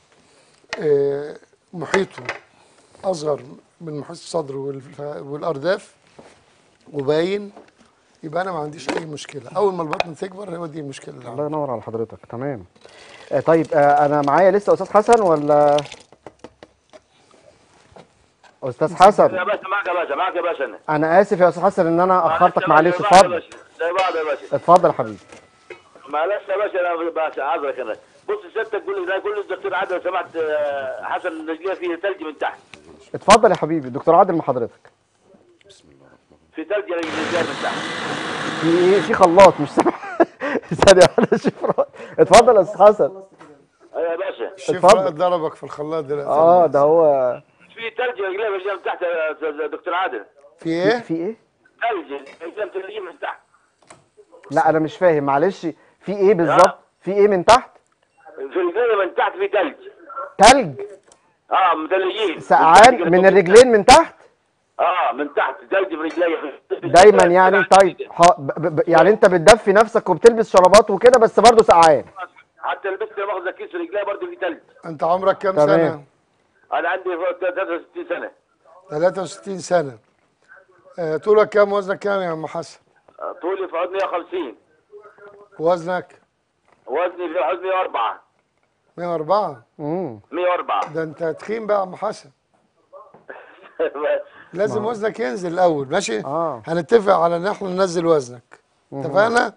آه، محيطه اصغر من محيط الصدر والف- والارداف وباين يبقى انا ما عنديش اي مشكله اول ما البطن تكبر هو دي المشكله اللي الله عندي ينور على حضرتك تمام آه طيب آه انا معايا لسه استاذ حسن ولا استاذ حسن يا باشا معك يا باشا معك يا باشا انا انا اسف يا استاذ حسن ان انا اخرتك معلش زي بعض يا اتفضل باشا زي بعض يا باشا اتفضل يا حبيبي معلش يا باشا انا باشا عذرك انا بص سيادتك قول لي ده قول للدكتور عادل لو سمحت آه، حسن رجليه فيه ثلج من تحت اتفضل يا حبيبي دكتور عادل مع حضرتك في ثلج رجليه من تحت في ايه في خلاط مش سامع ثانيه واحده شفرة اتفضل يا استاذ حسن ايوه يا باشا الشيف اتفضل. رائد ضربك في الخلاط دلوقتي اه ده هو في ثلج رجليه رجليه من تحت يا أستاذ دكتور عادل في ايه في ايه ثلج رجليه ثلجيه من تحت لا انا مش فاهم معلش في ايه بالظبط في ايه من تحت في رجليه من تحت في ثلج تلج اه مثلجين سقعان من الرجلين من تحت اه من تحت ثلج في رجليه دايما يعني طيب ح- ب- ب- يعني انت بتدفي نفسك وبتلبس شرابات وكده بس برضه سقعان حتى لبست مؤاخذه كيس في رجليه برضه في ثلج انت عمرك كام تمام. سنه انا عندي فوق 63 سنه 63 سنه آه، طولك كام وزنك كام يا ام حسن آه، طولي في حدود 150 وزنك وزني في حدود 104 104 امم 104 ده انت تخين بقى يا ام حسن لازم وزنك ينزل الاول ماشي آه. هنتفق على ان احنا ننزل وزنك اتفقنا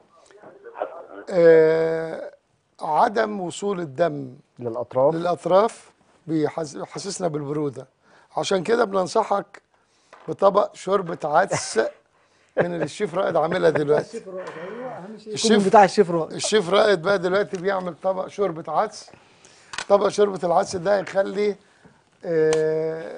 آه عدم وصول الدم للاطراف للاطراف بيحس- بيحسسنا بالبروده عشان كده بننصحك بطبق شوربه عدس من اللي الشيف رائد عاملها دلوقتي الكومنت الشيف بتاع الشيف رائد الشيف رائد بقى دلوقتي بيعمل طبق شوربه عدس طبق شوربه العدس ده يخلي آه،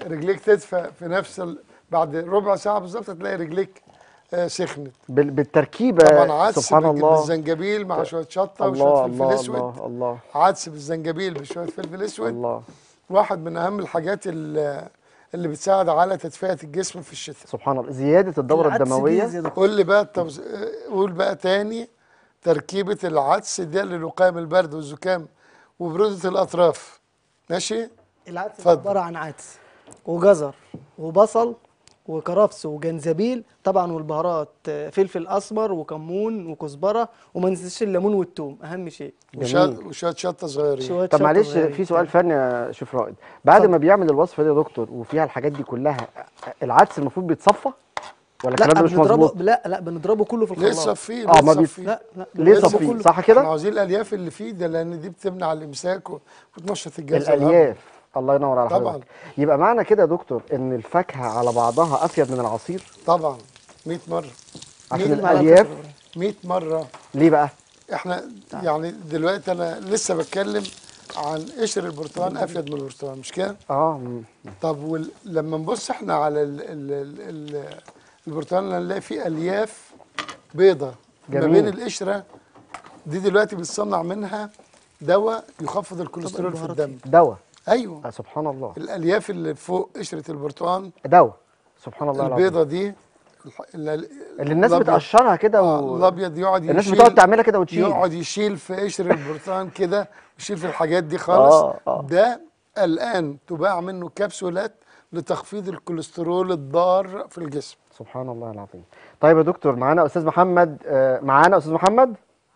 رجليك تدفى في نفس ال... بعد ربع ساعه بالظبط هتلاقي رجليك آه، سخنت بال- بالتركيبه طبعا عدس سبحان بالج- الله بالزنجبيل مع شويه شطه الله وشويه فلفل الله اسود الله الله عدس بالزنجبيل بشويه فلفل اسود الله واحد من اهم الحاجات اللي, اللي بتساعد على تدفئه الجسم في الشتاء سبحان الله زياده الدوره العدس الدمويه جيز يا دكتور. قول لي بقى التوز... قول بقى تاني تركيبه العدس ده للقاء من البرد والزكام وبروده الاطراف ماشي العدس اتفضل. عباره عن عدس وجزر وبصل وكرفس وجنزبيل طبعا والبهارات آه، فلفل اسمر وكمون وكزبره وما ننساش الليمون والثوم اهم شيء وشويه جميل. وشويه شطه صغيرين شويه طب شطة معلش صغيرين. في سؤال فني يا شيف رائد بعد اتفضل. ما بيعمل الوصفه دي يا دكتور وفيها الحاجات دي كلها العدس المفروض بيتصفى ولا الكلام لا ده مش بنضربه مظبوط لا لا بنضربه كله في ليه الخلاط صفيه آه، ليه ما بي- صفيه لا لا ليه بنضربه صفيه كله. صح احنا كده عاوزين الالياف اللي فيه ده لان دي بتمنع الامساك و- وتنشط الجهاز الهضمي. الالياف الله ينور على طبعاً. حضرتك يبقى معنى كده يا دكتور ان الفاكهه على بعضها افيد من العصير طبعا 100 مره عشان 100 الالياف 100 مره ليه بقى احنا يعني دلوقتي انا لسه بتكلم عن قشر البرتقال افيد من البرتقال مش كده؟ اه م- طب وال... لما نبص احنا على ال... ال... ال... ال... البرتقال هنلاقي فيه الياف بيضة ما جميل. بين القشره دي دلوقتي بتصنع منها دواء يخفض الكوليسترول في الدم دواء ايوه آه سبحان الله الالياف اللي فوق قشره البرتقال دواء سبحان الله العظيم البيضه دي الح- ال- اللي الناس الأبيض- بتقشرها كده آه، و... الابيض يقعد الناس يشيل بتقعد تعملها كده وتشيل يقعد يشيل في قشر البرتقال كده ويشيل في الحاجات دي خالص آه، آه. ده الان تباع منه كبسولات لتخفيض الكوليسترول الضار في الجسم سبحان الله العظيم طيب يا دكتور معانا استاذ محمد آه، معانا استاذ محمد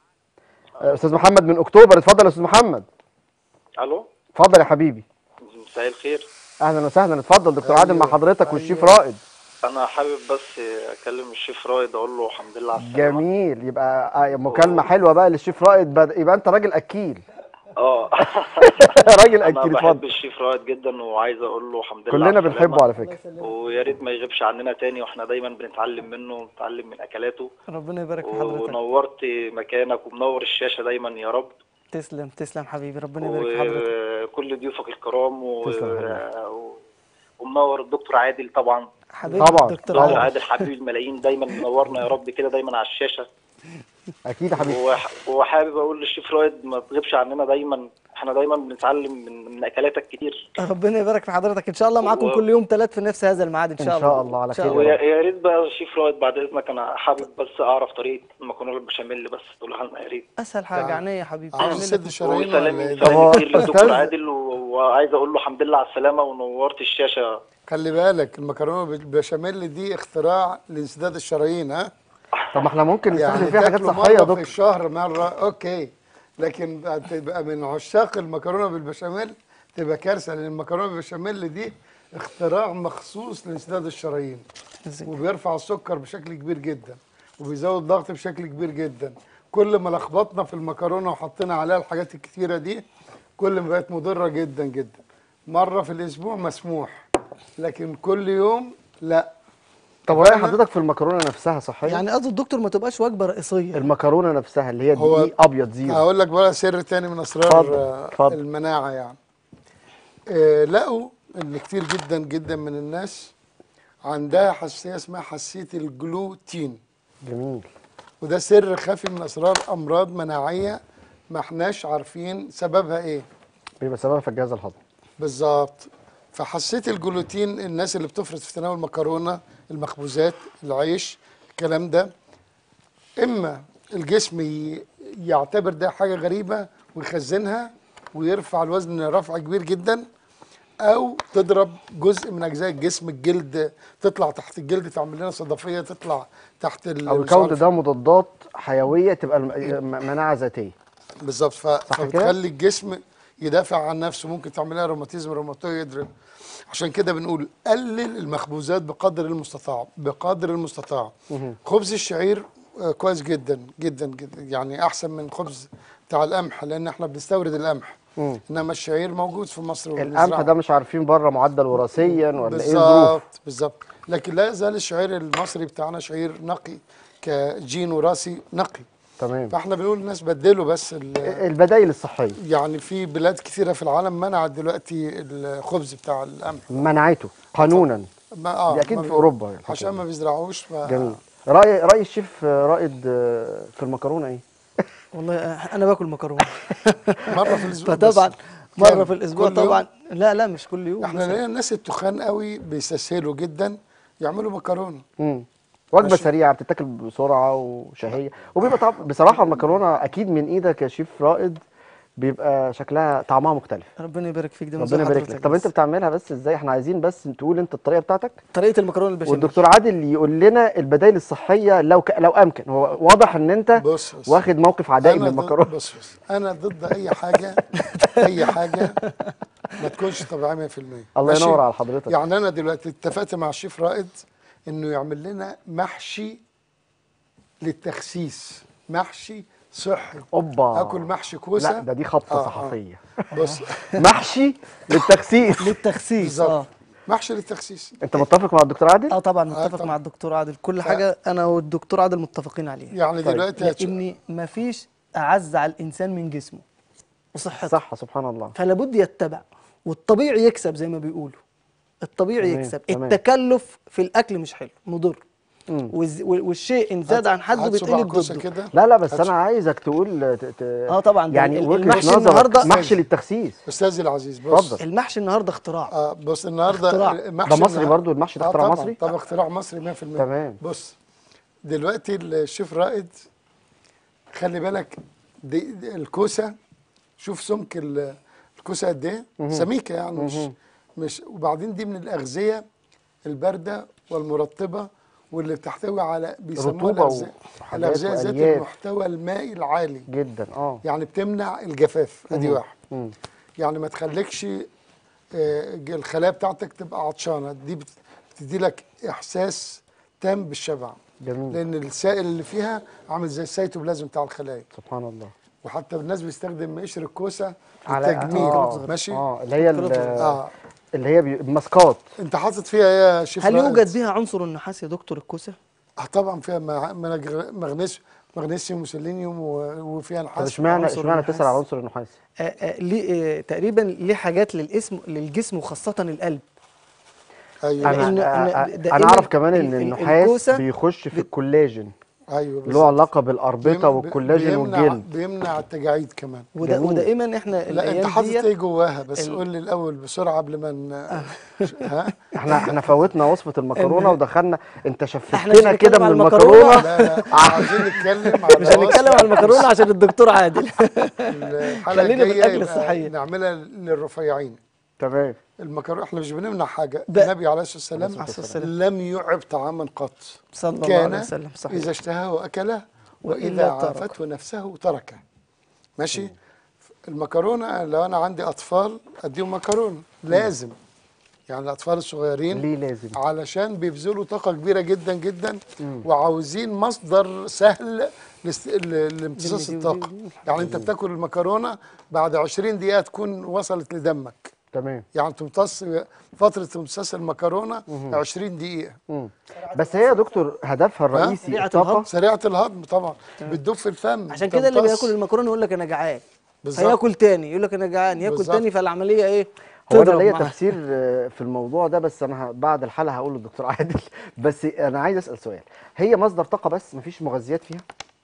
آه، استاذ محمد من اكتوبر اتفضل يا استاذ محمد الو اتفضل يا حبيبي مساء الخير اهلا وسهلا اتفضل دكتور عادل مع أيوة، حضرتك والشيف أيوة. رائد انا حابب بس اكلم الشيف رائد اقول له الحمد لله على السلامه جميل يبقى آه، مكالمه حلوه بقى للشيف رائد بد- يبقى انت راجل اكيل اه راجل انا اكيل بحب اتفضل الشيف رائد جدا وعايز اقول له الحمد لله كلنا على بنحبه السلامة. على فكره ويا ريت ما يغيبش عننا تاني واحنا دايما بنتعلم منه ونتعلم من اكلاته ربنا يبارك في حضرتك ونورت مكانك ومنور الشاشه دايما يا رب تسلم تسلم حبيبي ربنا يبارك في حضرتك وكل ضيوفك الكرام و... تسلم يا و... ومنور الدكتور عادل طبعا حبيبي طبعاً، دكتور طبعاً. دكتور عادل. عادل حبيب الملايين دايما منورنا يا رب كده دايما على الشاشه اكيد يا حبيبي وح- وحابب اقول للشيف رائد ما تغيبش عننا دايما احنا دايما بنتعلم من من اكلاتك كتير ربنا يبارك في حضرتك ان شاء الله معاكم و- كل يوم ثلاث في نفس هذا الميعاد ان إن شاء الله شاء الله على إن شاء خير يا الله. رب. ويا يا ريت بقى الشيف رائد بعد اذنك انا حابب بس اعرف طريقه المكرونه البشاميل بس تقولها لنا يا ريت اسهل حاجه يعني عينيا يا حبيبي عاوز نعمل تسد لك- الشرايين وسلام ولا إيه؟ طب هو سلام كتير للدكتور أستاذ- عادل و- وعايز اقول له الحمد لله على السلامه ونورت الشاشه خلي بالك المكرونه بالبشاميل دي اختراع لانسداد الشرايين ها طب ما احنا ممكن نستخدم يعني فيها حاجات تاكله صحيه يا مره في دكتور الشهر مره اوكي لكن بقى تبقى من عشاق المكرونه بالبشاميل تبقى كارثه لان المكرونه بالبشاميل دي اختراع مخصوص لانسداد الشرايين إزاي؟ وبيرفع السكر بشكل كبير جدا وبيزود الضغط بشكل كبير جدا كل ما لخبطنا في المكرونه وحطينا عليها الحاجات الكتيره دي كل ما بقت مضره جدا جدا مره في الاسبوع مسموح لكن كل يوم لا طب وراي حضرتك في المكرونه نفسها صحيه يعني قصد الدكتور ما تبقاش وجبه رئيسيه المكرونه نفسها اللي هي هو- دقيق ابيض زيرو هقول لك بقى سر تاني من اسرار اتفضل، آه، اتفضل. المناعه يعني آه، لقوا ان كتير جدا جدا من الناس عندها حساسيه اسمها حساسيه الجلوتين جميل وده سر خفي من اسرار امراض مناعيه ما احناش عارفين سببها ايه بيبقى سببها في الجهاز الهضمي بالظبط فحسيت الجلوتين الناس اللي بتفرط في تناول المكرونه المخبوزات العيش الكلام ده اما الجسم ي- يعتبر ده حاجه غريبه ويخزنها ويرفع الوزن رفع كبير جدا او تضرب جزء من اجزاء الجسم الجلد تطلع تحت الجلد تعمل لنا صدفيه تطلع تحت ال- او مش يكون عارف- ده مضادات حيويه تبقى الم- م- مناعه ذاتيه بالظبط ف... كده؟ فبتخلي الجسم يدافع عن نفسه ممكن تعملها روماتيزم روماتويد عشان كده بنقول قلل المخبوزات بقدر المستطاع بقدر المستطاع خبز الشعير آه، كويس جدا جدا جدا يعني احسن من خبز بتاع القمح لان احنا بنستورد القمح مم. انما الشعير موجود في مصر القمح وبنزرعه. ده مش عارفين بره معدل وراثيا ولا ايه الظروف بالظبط بالظبط لكن لا يزال الشعير المصري بتاعنا شعير نقي كجين وراثي نقي تمام فاحنا بنقول للناس بدلوا بس ال- البدائل الصحيه يعني في بلاد كثيره في العالم منعت دلوقتي الخبز بتاع القمح منعته قانونا ما اه دي اكيد ما في بي- اوروبا الحكاية عشان دي. ما بيزرعوش ف... جميل راي راي الشيف رائد آه، في المكرونه ايه والله آه، انا باكل مكرونه مره في الاسبوع بس. فطبعا مره كام؟ في الاسبوع كل يوم؟ طبعا لا لا مش كل يوم احنا مثلاً. لقينا الناس التخان قوي بيستسهلوا جدا يعملوا مكرونه مم. وجبه ماشي. سريعه بتتاكل بسرعه وشهيه وبيبقى طب بصراحه المكرونه اكيد من ايدك يا شيف رائد بيبقى شكلها طعمها مختلف ربنا يبارك فيك ده من ربنا ذوق يبارك لك حضرتك طب بس. انت بتعملها بس ازاي احنا عايزين بس تقول انت الطريقه بتاعتك طريقه المكرونه البشاميل والدكتور عادل يقول لنا البدائل الصحيه لو ك... لو امكن هو واضح ان انت بص بص واخد موقف عدائي من أنا ضد- المكرونه بص بص انا ضد اي حاجه اي حاجه ما تكونش طبيعيه 100% الله ماشي؟ ينور على حضرتك يعني انا دلوقتي اتفقت مع الشيف رائد انه يعمل لنا محشي للتخسيس محشي صحي اوبا اكل محشي كوسه لا ده دي خبطه آه، آه. صحفيه بص محشي للتخسيس للتخسيس بالظبط اه محشي للتخسيس انت متفق مع الدكتور عادل اه طبعا آه، متفق طبعا. مع الدكتور عادل كل حاجه انا والدكتور عادل متفقين عليها يعني طيب. دلوقتي هتش- لان مفيش اعز على الانسان من جسمه وصحته صح سبحان الله فلا بد يتبع والطبيعي يكسب زي ما بيقولوا الطبيعي تمام، يكسب تمام. التكلف في الاكل مش حلو مضر مم. والز- وال- والشيء ان زاد عن حده هات صباع بيتقلب كوسه ضده كده لا لا بس هاتش- انا عايزك تقول ت... ت... اه طبعا ده يعني ال- وجهه المحشي نظرك النهارده محشي للتخسيس استاذي العزيز بص اتفضل. المحشي النهارده اختراع آه بص النهارده اختراع. المحشي ده مصري النهار- برضو المحشي ده آه اختراع طبعا مصري طبعا اختراع مصري 100% تمام. بص دلوقتي الشيف رائد خلي بالك دي دي الكوسه شوف سمك ال- الكوسه قد ايه سميكه يعني مش مش وبعدين دي من الاغذيه البارده والمرطبه واللي بتحتوي على بيسموها رطوبة الأغذية- وحاجات الاغذيه ذات وألياف. المحتوى المائي العالي جدا اه يعني بتمنع الجفاف ادي واحد مم. يعني ما تخليكش آه، الخلايا بتاعتك تبقى عطشانه دي بت- بتدي لك احساس تام بالشبع جميل لان السائل اللي فيها عامل زي السيتوبلازم بتاع الخلايا سبحان الله وحتى الناس بيستخدم قشر الكوسه على للتجميل آه. ماشي اه اللي هي ال- اه اللي هي بي- ماسكات انت حاطط فيها ايه يا شيف هل رائد؟ يوجد بيها عنصر النحاس يا دكتور الكوسه آه طبعا فيها مع- منج- مغنيسيوم مغنيسيوم وسيلينيوم و- وفيها طب نحاس اشمعنى عنصر اشمعنى النحاس. تسال على عنصر النحاس آه آه ليه آه تقريبا ليه حاجات للاسم للجسم وخاصه القلب ايوه لأن- انا لأن أ- أ- دائماً انا اعرف كمان ال- ان ال- النحاس الكوسة بيخش في الكولاجين ايوه له بالظبط. علاقه بالاربطه بيم- والكولاجين بيمنع والجلد بيمنع التجاعيد كمان ودا جميل. ودائما احنا لا انت الايام حاطط دي ايه جواها بس ال- قول لي الاول بسرعه قبل ما ن... ها احنا احنا فوتنا وصفه المكرونه ودخلنا انت إحنا شفتنا مش كده هنتكلم من على المكرونة. المكرونه لا لا عايزين نتكلم على مش هنتكلم على المكرونه عشان الدكتور عادل الحلقه خلينا الجايه بالأكل يبقى الصحية. نعملها للرفيعين تمام المكرونه احنا مش بنمنع حاجه ب- النبي عليه الصلاه عليه والسلام الصلاة والسلام. لم يعب طعاما قط صلى الله عليه كان وسلم صحيح اذا اشتهاه اكله وإلا واذا ترك. عافته نفسه تركه ماشي المكرونه لو انا عندي اطفال اديهم مكرونه لازم يعني الاطفال الصغيرين ليه لازم علشان بيبذلوا طاقة كبيرة جدا جدا وعاوزين مصدر سهل لاست- ل- لامتصاص الطاقة يعني انت بتاكل المكرونة بعد 20 دقيقة تكون وصلت لدمك تمام يعني تمتص فترة امتصاص المكرونة 20 دقيقة مم. بس هي يا دكتور هدفها الرئيسي سريعة الطاقه الهضم. سريعة الهضم طبعا بتدوب في الفم عشان كده اللي تمتص. بياكل المكرونه يقول لك انا جعان بالظبط. هياكل تاني يقول لك انا جعان ياكل بالظبط. تاني فالعمليه ايه هو انا تضرب ليا معاه. تفسير آه، في الموضوع ده بس انا ه- بعد الحلقه هقول للدكتور عادل بس انا عايز اسال سؤال هي مصدر طاقه بس مفيش مغذيات فيها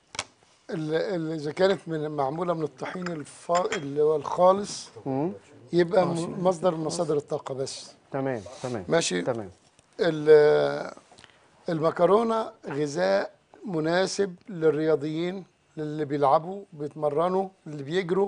ال- ال- اذا كانت من معمولة من الطحين الف... اللي هو الخالص يبقى م- مصدر من مصادر الطاقة بس تمام تمام ماشي تمام ال- المكرونة غذاء مناسب للرياضيين للي بيلعبوا بيتمرنوا اللي بيجروا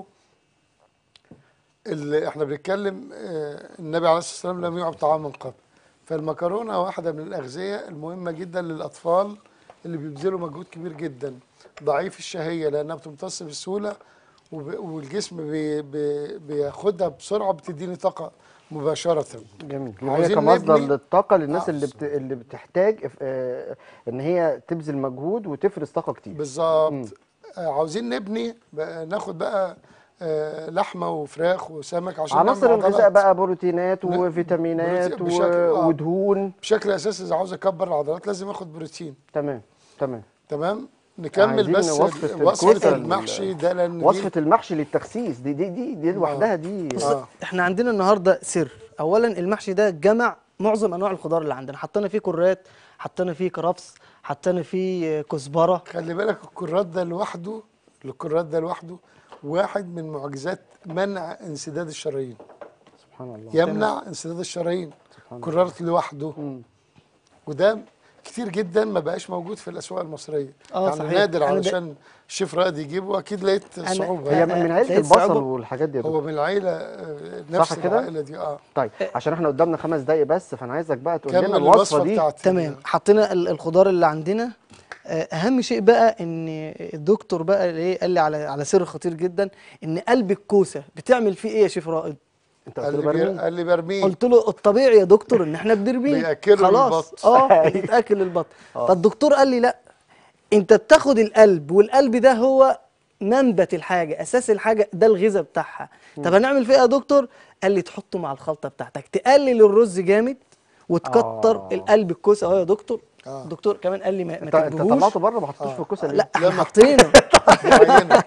اللي احنا بنتكلم آه، النبي عليه الصلاة والسلام لم يعب طعاما قط فالمكرونة واحدة من الأغذية المهمة جدا للأطفال اللي بيبذلوا مجهود كبير جدا ضعيف الشهية لأنها بتمتص بسهولة وب- والجسم بي بي بياخدها بسرعة بتديني طاقة مباشرة جميل يبقى هي عاوزين كمصدر نبني- للطاقه للناس آه. اللي بت... اللي بتحتاج آه، ان هي تبذل مجهود وتفرز طاقه كتير بالظبط آه، عاوزين نبني بقى ناخد بقى آه، لحمه وفراخ وسمك عشان عناصر نعمل الغذاء عضلات. بقى بروتينات ن- وفيتامينات بروتين و... بشكل- آه. ودهون بشكل اساسي اذا عاوز اكبر العضلات لازم اخد بروتين تمام تمام تمام نكمل عايزين بس وصفة ال- وصفة الكوسة ال- المحشي ده لان دي- وصفه المحشي للتخسيس دي دي دي, دي لوحدها دي بص آه. احنا عندنا النهارده سر اولا المحشي ده جمع معظم انواع الخضار اللي عندنا حطينا فيه كرات حطينا فيه كرفس حطينا فيه كزبره خلي بالك الكرات ده لوحده الكرات ده لوحده واحد من معجزات منع انسداد الشرايين سبحان الله يمنع انسداد الشرايين كرات لوحده وده كتير جدا ما بقاش موجود في الاسواق المصريه آه، يعني صحيح. نادر أنا ده- علشان الشيف رائد يجيبه اكيد لقيت أنا- صعوبه هي يعني. من عيله لقيت البصل صعوبة. والحاجات دي يا هو دكتور. من العيله آه، نفس صح كده؟ العائله دي اه طيب عشان احنا قدامنا خمس دقايق بس فانا عايزك بقى تقول كمل لنا الوصفه الوصفه دي بتاعتي تمام حطينا ال- الخضار اللي عندنا آه، اهم شيء بقى ان الدكتور بقى ايه قال لي على على سر خطير جدا ان قلب الكوسه بتعمل فيه ايه يا شيف رائد انت قلت قال له لي بي- برميل قال لي برميل قلت له الطبيعي يا دكتور ان احنا بنرميه بيأكلوا خلاص البط. اه بيتاكل البط فالدكتور قال لي لا انت بتاخد القلب والقلب ده هو منبت الحاجه اساس الحاجه ده الغذاء بتاعها طب هنعمل فيه ايه يا دكتور قال لي تحطه مع الخلطه بتاعتك تقلل الرز جامد وتكتر آه. القلب الكوسه اهو يا دكتور آه. الدكتور كمان قال لي ما, ما انت انت تجيبهوش طلعته بره ما حطيتوش في الكوسه ليه؟ لا احنا لما- حاطينه دي عينه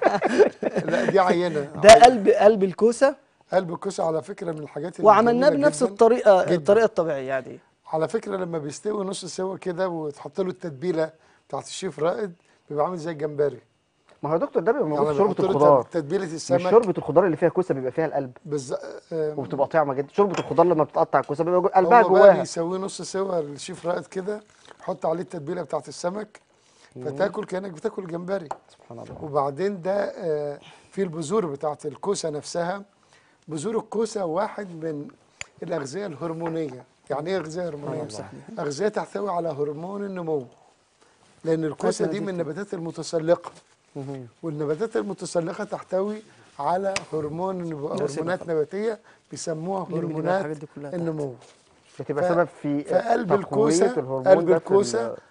لا دي عينه ده قلب قلب الكوسه قلب الكوسه على فكره من الحاجات اللي وعملناه جميلة بنفس جداً. الطريقه جداً. الطريقه الطبيعيه يعني على فكره لما بيستوي نص سوا كده وتحط له التتبيله بتاعت الشيف رائد بيبقى عامل زي الجمبري ما هو يا دكتور ده بيبقى موجود يعني في بيحط شوربه له الخضار تتبيله مش السمك شوربه الخضار اللي فيها كوسه بيبقى فيها القلب بز... آه، وبتبقى طعمه جدا شوربه الخضار لما بتقطع الكوسه بيبقى جو- قلبها هو بقى جواها بيسويه نص سوا الشيف رائد كده يحط عليه التتبيله بتاعت السمك فتاكل كانك بتاكل جمبري سبحان الله وبعدين ده آه، في البذور بتاعت الكوسه نفسها بذور الكوسه واحد من الاغذيه الهرمونيه يعني ايه اغذيه هرمونيه اغذيه تحتوي على هرمون النمو لان الكوسه دي من النباتات المتسلقه والنباتات المتسلقه تحتوي على هرمون النبو- هرمونات نباتيه بيسموها مين من هرمونات الحاجات دي كلها تحت؟ النمو بتبقى ف- سبب في فقلب تقوية الكوسة- الهرمون قلب ده في الكوسة ال-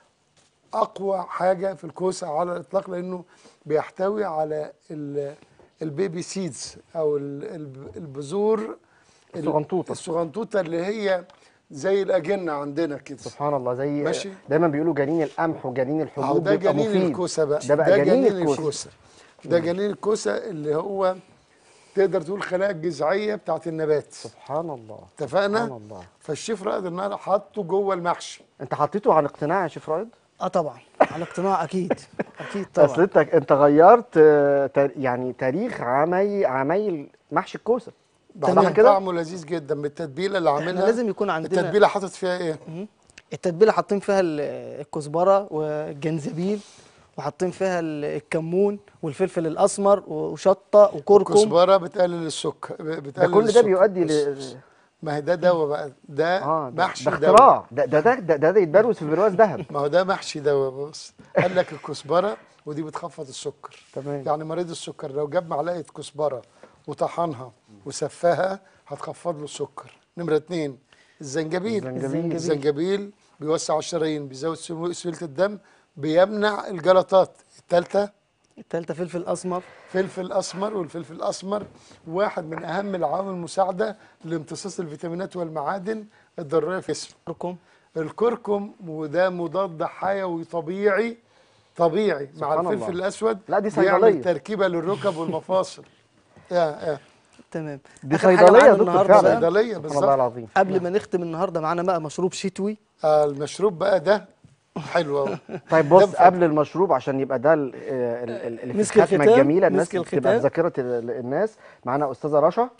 اقوى حاجه في الكوسه على الاطلاق لانه بيحتوي على ال- البيبي سيدز او ال- ال- البذور ال- الصغنطوطة. الصغنطوطه اللي هي زي الاجنه عندنا كده سبحان الله زي ماشي. دايما بيقولوا جنين القمح وجنين اهو الحبوب ده بيبقى جنين مفيد الكوسه بقى ده بقى جنين الكوسه الكوسه ده جنين الكوسه اللي هو تقدر تقول خلايا الجذعيه بتاعت النبات سبحان الله اتفقنا سبحان الله فالشيف رائد النهارده حطه جوه المحشي انت حطيته عن اقتناع يا شيف رائد اه طبعا على اقتناع اكيد اكيد اصل طبعا انت انت غيرت آه، تا- يعني تاريخ عماي عمايل محشي الكوسه بعدين صح كده؟ طعمه لذيذ جدا بالتتبيله اللي احنا عاملها لازم يكون عندنا التتبيله حاطط فيها ايه التتبيله حاطين فيها ال- الكزبره والجنزبيل وحاطين فيها ال- الكمون والفلفل الاسمر وشطه وكركم كزبره بتقلل السكر بتقلل ده كل ده السكر. بيؤدي بص، ل ما هي ده دواء بقى ده اه ده, محشي ده دواء اختراع ده ده ده ده, ده, ده يتبروز في برواز ذهب ما هو ده محشي دواء بص قال لك الكزبره ودي بتخفض السكر تمام. يعني مريض السكر لو جاب معلقه كزبره وطحنها وسفاها هتخفض له السكر نمره اتنين الزنجبيل الزنجبيل. الزنجبيل بيوسع الشرايين بيزود سمو- سيوله الدم بيمنع الجلطات الثالثه التالتة فلفل اسمر فلفل اسمر والفلفل الاسمر واحد من اهم العوامل المساعده لامتصاص الفيتامينات والمعادن الضروريه في الجسم كركم الكركم وده مضاد حيوي طبيعي طبيعي مع سبحان الفلفل الله. الاسود لا، دي بيعمل صيدلية. تركيبه للركب والمفاصل يا يا تمام دي آخر حاجة صيدلية معانا يا دكتور النهاردة فعلا. بقى، صيدليه سبحان الله بالظبط العظيم قبل ما نختم النهارده معانا بقى مشروب شتوي آه المشروب بقى ده حلو أوي. طيب بص ده قبل المشروب عشان يبقى ده ال- آه، ال- ال- اللي في مسك الختمه الختام، الجميله الناس مسك تبقى في الختام. ذاكره ال- الناس معانا استاذه رشا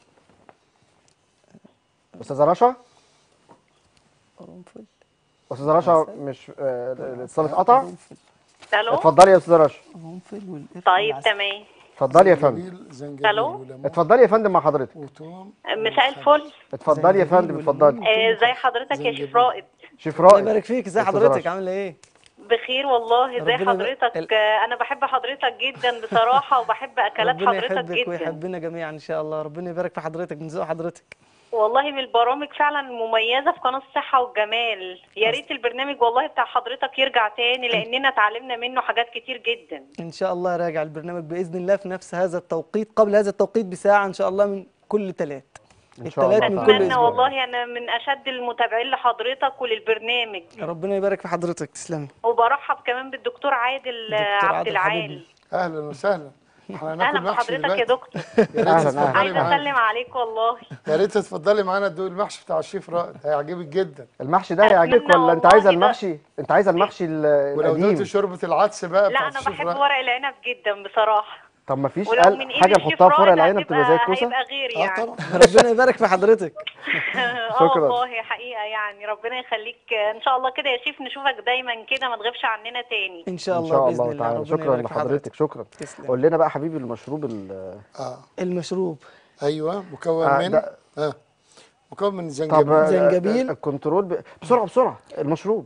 استاذه رشا قرنفل استاذه رشا مش آه، الاتصال اتقطع الو اتفضلي يا استاذه رشا قرنفل والقرفة طيب والعسل. تمام اتفضلي يا فندم زنجبيل زنجبيل ألو؟ وليمون اتفضلي يا فندم مع حضرتك وتوم مساء الفل اتفضلي يا فندم زنجبيل اتفضلي آه، ازي حضرتك يا شيف رائد شيف الله رائد يبارك فيك ازي أستاذة حضرتك رشا. عامله ايه بخير والله ازي ربنا يبارك- حضرتك ال- آه، انا بحب حضرتك جدا بصراحه وبحب اكلات ربنا حضرتك يحبك جدا ويحبنا جميعا ان شاء الله ربنا يبارك في حضرتك من ذوق حضرتك والله من البرامج فعلا مميزه في قناه الصحه والجمال يا ريت البرنامج والله بتاع حضرتك يرجع تاني لاننا اتعلمنا منه حاجات كتير جدا ان شاء الله راجع البرنامج باذن الله في نفس هذا التوقيت قبل هذا التوقيت بساعه ان شاء الله من كل ثلاث ان شاء الله التلات من كل تعالى. اتمنى أسبوع. والله انا من اشد المتابعين لحضرتك وللبرنامج ربنا يبارك في حضرتك تسلمي وبرحب كمان بالدكتور عادل دكتور عبد عادل العال حبيبي. اهلا وسهلا احنا هناكل اهلا محشي بحضرتك يا دلوقتي دكتور يا ريت أهلاً، تتفضلي عايزه معانا اسلم عليك والله يا ريت تتفضلي معانا تدوقي المحشي بتاع الشيف رائد هيعجبك جدا المحشي ده هيعجبك أتمنى ولا انت والله عايزه ده- المحشي انت عايزه المحشي ال- ولو القديم دوقتي شوربه العدس بقى لا بتاعت انا الشيف بحب رائد ورق العنب جدا بصراحه طب ما فيش ولو قال من حاجه ايد الشيف نحطها في ورق رائد العنب تبقى زي هتبقى- الكوسه هيبقى غير اه يعني طبعا ربنا يبارك في حضرتك اه شكراً. والله حقيقه يعني ربنا يخليك ان شاء الله كده يا شيف نشوفك دايما كده ما تغيبش عننا تاني ان شاء ان الله شاء باذن الله الله تعالى ربنا شكرا يبارك في لحضرتك شكرا تسلم. قول لنا بقى حبيبي المشروب ال- اه المشروب ايوه مكون آه، من ده- اه مكون من طب زنجبيل آه، زنجبيل. الكنترول ب... بسرعه بسرعه المشروب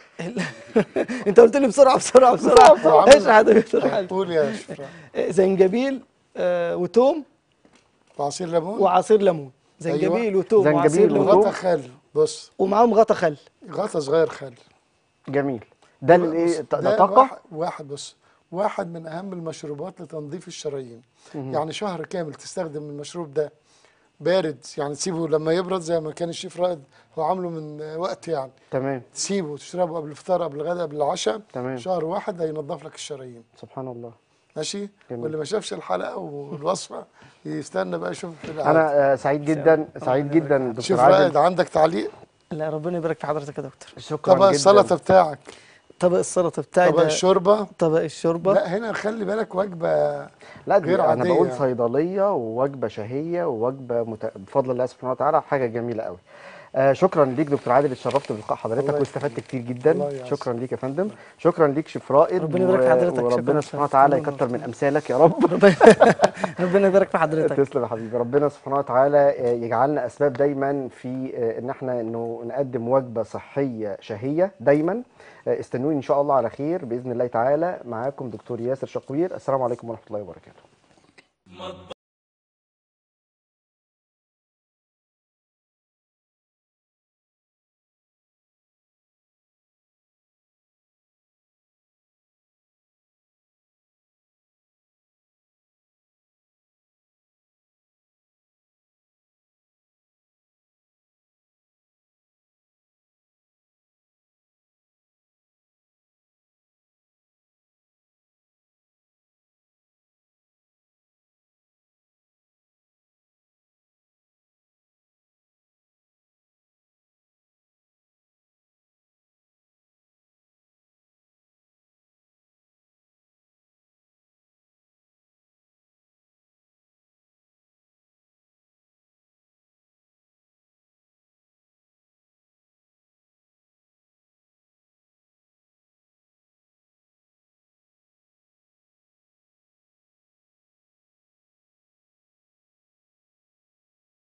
انت قلت لي بسرعه بسرعه بسرعه وعمل- ايش يا دكتور عادل؟ قول يا شيف رائد زنجبيل آه، وتوم وعصير ليمون وعصير ليمون زنجبيل وتوم زنجبيل وعصير ليمون وغطا خل بص ومعاهم غطا خل غطا صغير خل جميل ده بص، الايه ده ده طاقه واحد, واحد بص واحد من اهم المشروبات لتنظيف الشرايين يعني شهر كامل تستخدم المشروب ده بارد يعني تسيبه لما يبرد زي ما كان الشيف رائد هو عامله من وقت يعني تمام تسيبه تشربه قبل الفطار قبل الغداء قبل العشاء تمام. شهر واحد هينظف لك الشرايين سبحان الله ماشي جميل. واللي ما شافش الحلقه والوصفه يستنى بقى يشوف في العادة. انا آه، سعيد جدا سعيد جدا دكتور شيف عادل رائد عندك تعليق لا ربنا يبارك في حضرتك يا دكتور شكرا طبق جدا السلطه بتاعك طبق السلطه بتاعي طبق ده الشوربه طبق الشوربه لا هنا خلي بالك وجبه لا دي غير انا عادية بقول يعني. صيدليه ووجبه شهيه ووجبه مت... بفضل الله سبحانه وتعالى حاجه جميله قوي آه شكرا ليك دكتور عادل اتشرفت بلقاء حضرتك الله واستفدت كتير الله جدا يعزك. شكرا ليك يا فندم شكرا ليك شيف رائد ربنا يبارك في حضرتك. وربنا شكراً. سبحانه وتعالى شكراً. يكتر من امثالك يا رب ربنا ربنا يبارك في حضرتك تسلم يا حبيبي ربنا سبحانه وتعالى آه، يجعلنا اسباب دايما في آه، ان احنا انه نقدم وجبه صحيه شهيه دايما آه، استنوني ان شاء الله على خير باذن الله تعالى معاكم دكتور ياسر شقوير السلام عليكم ورحمه الله وبركاته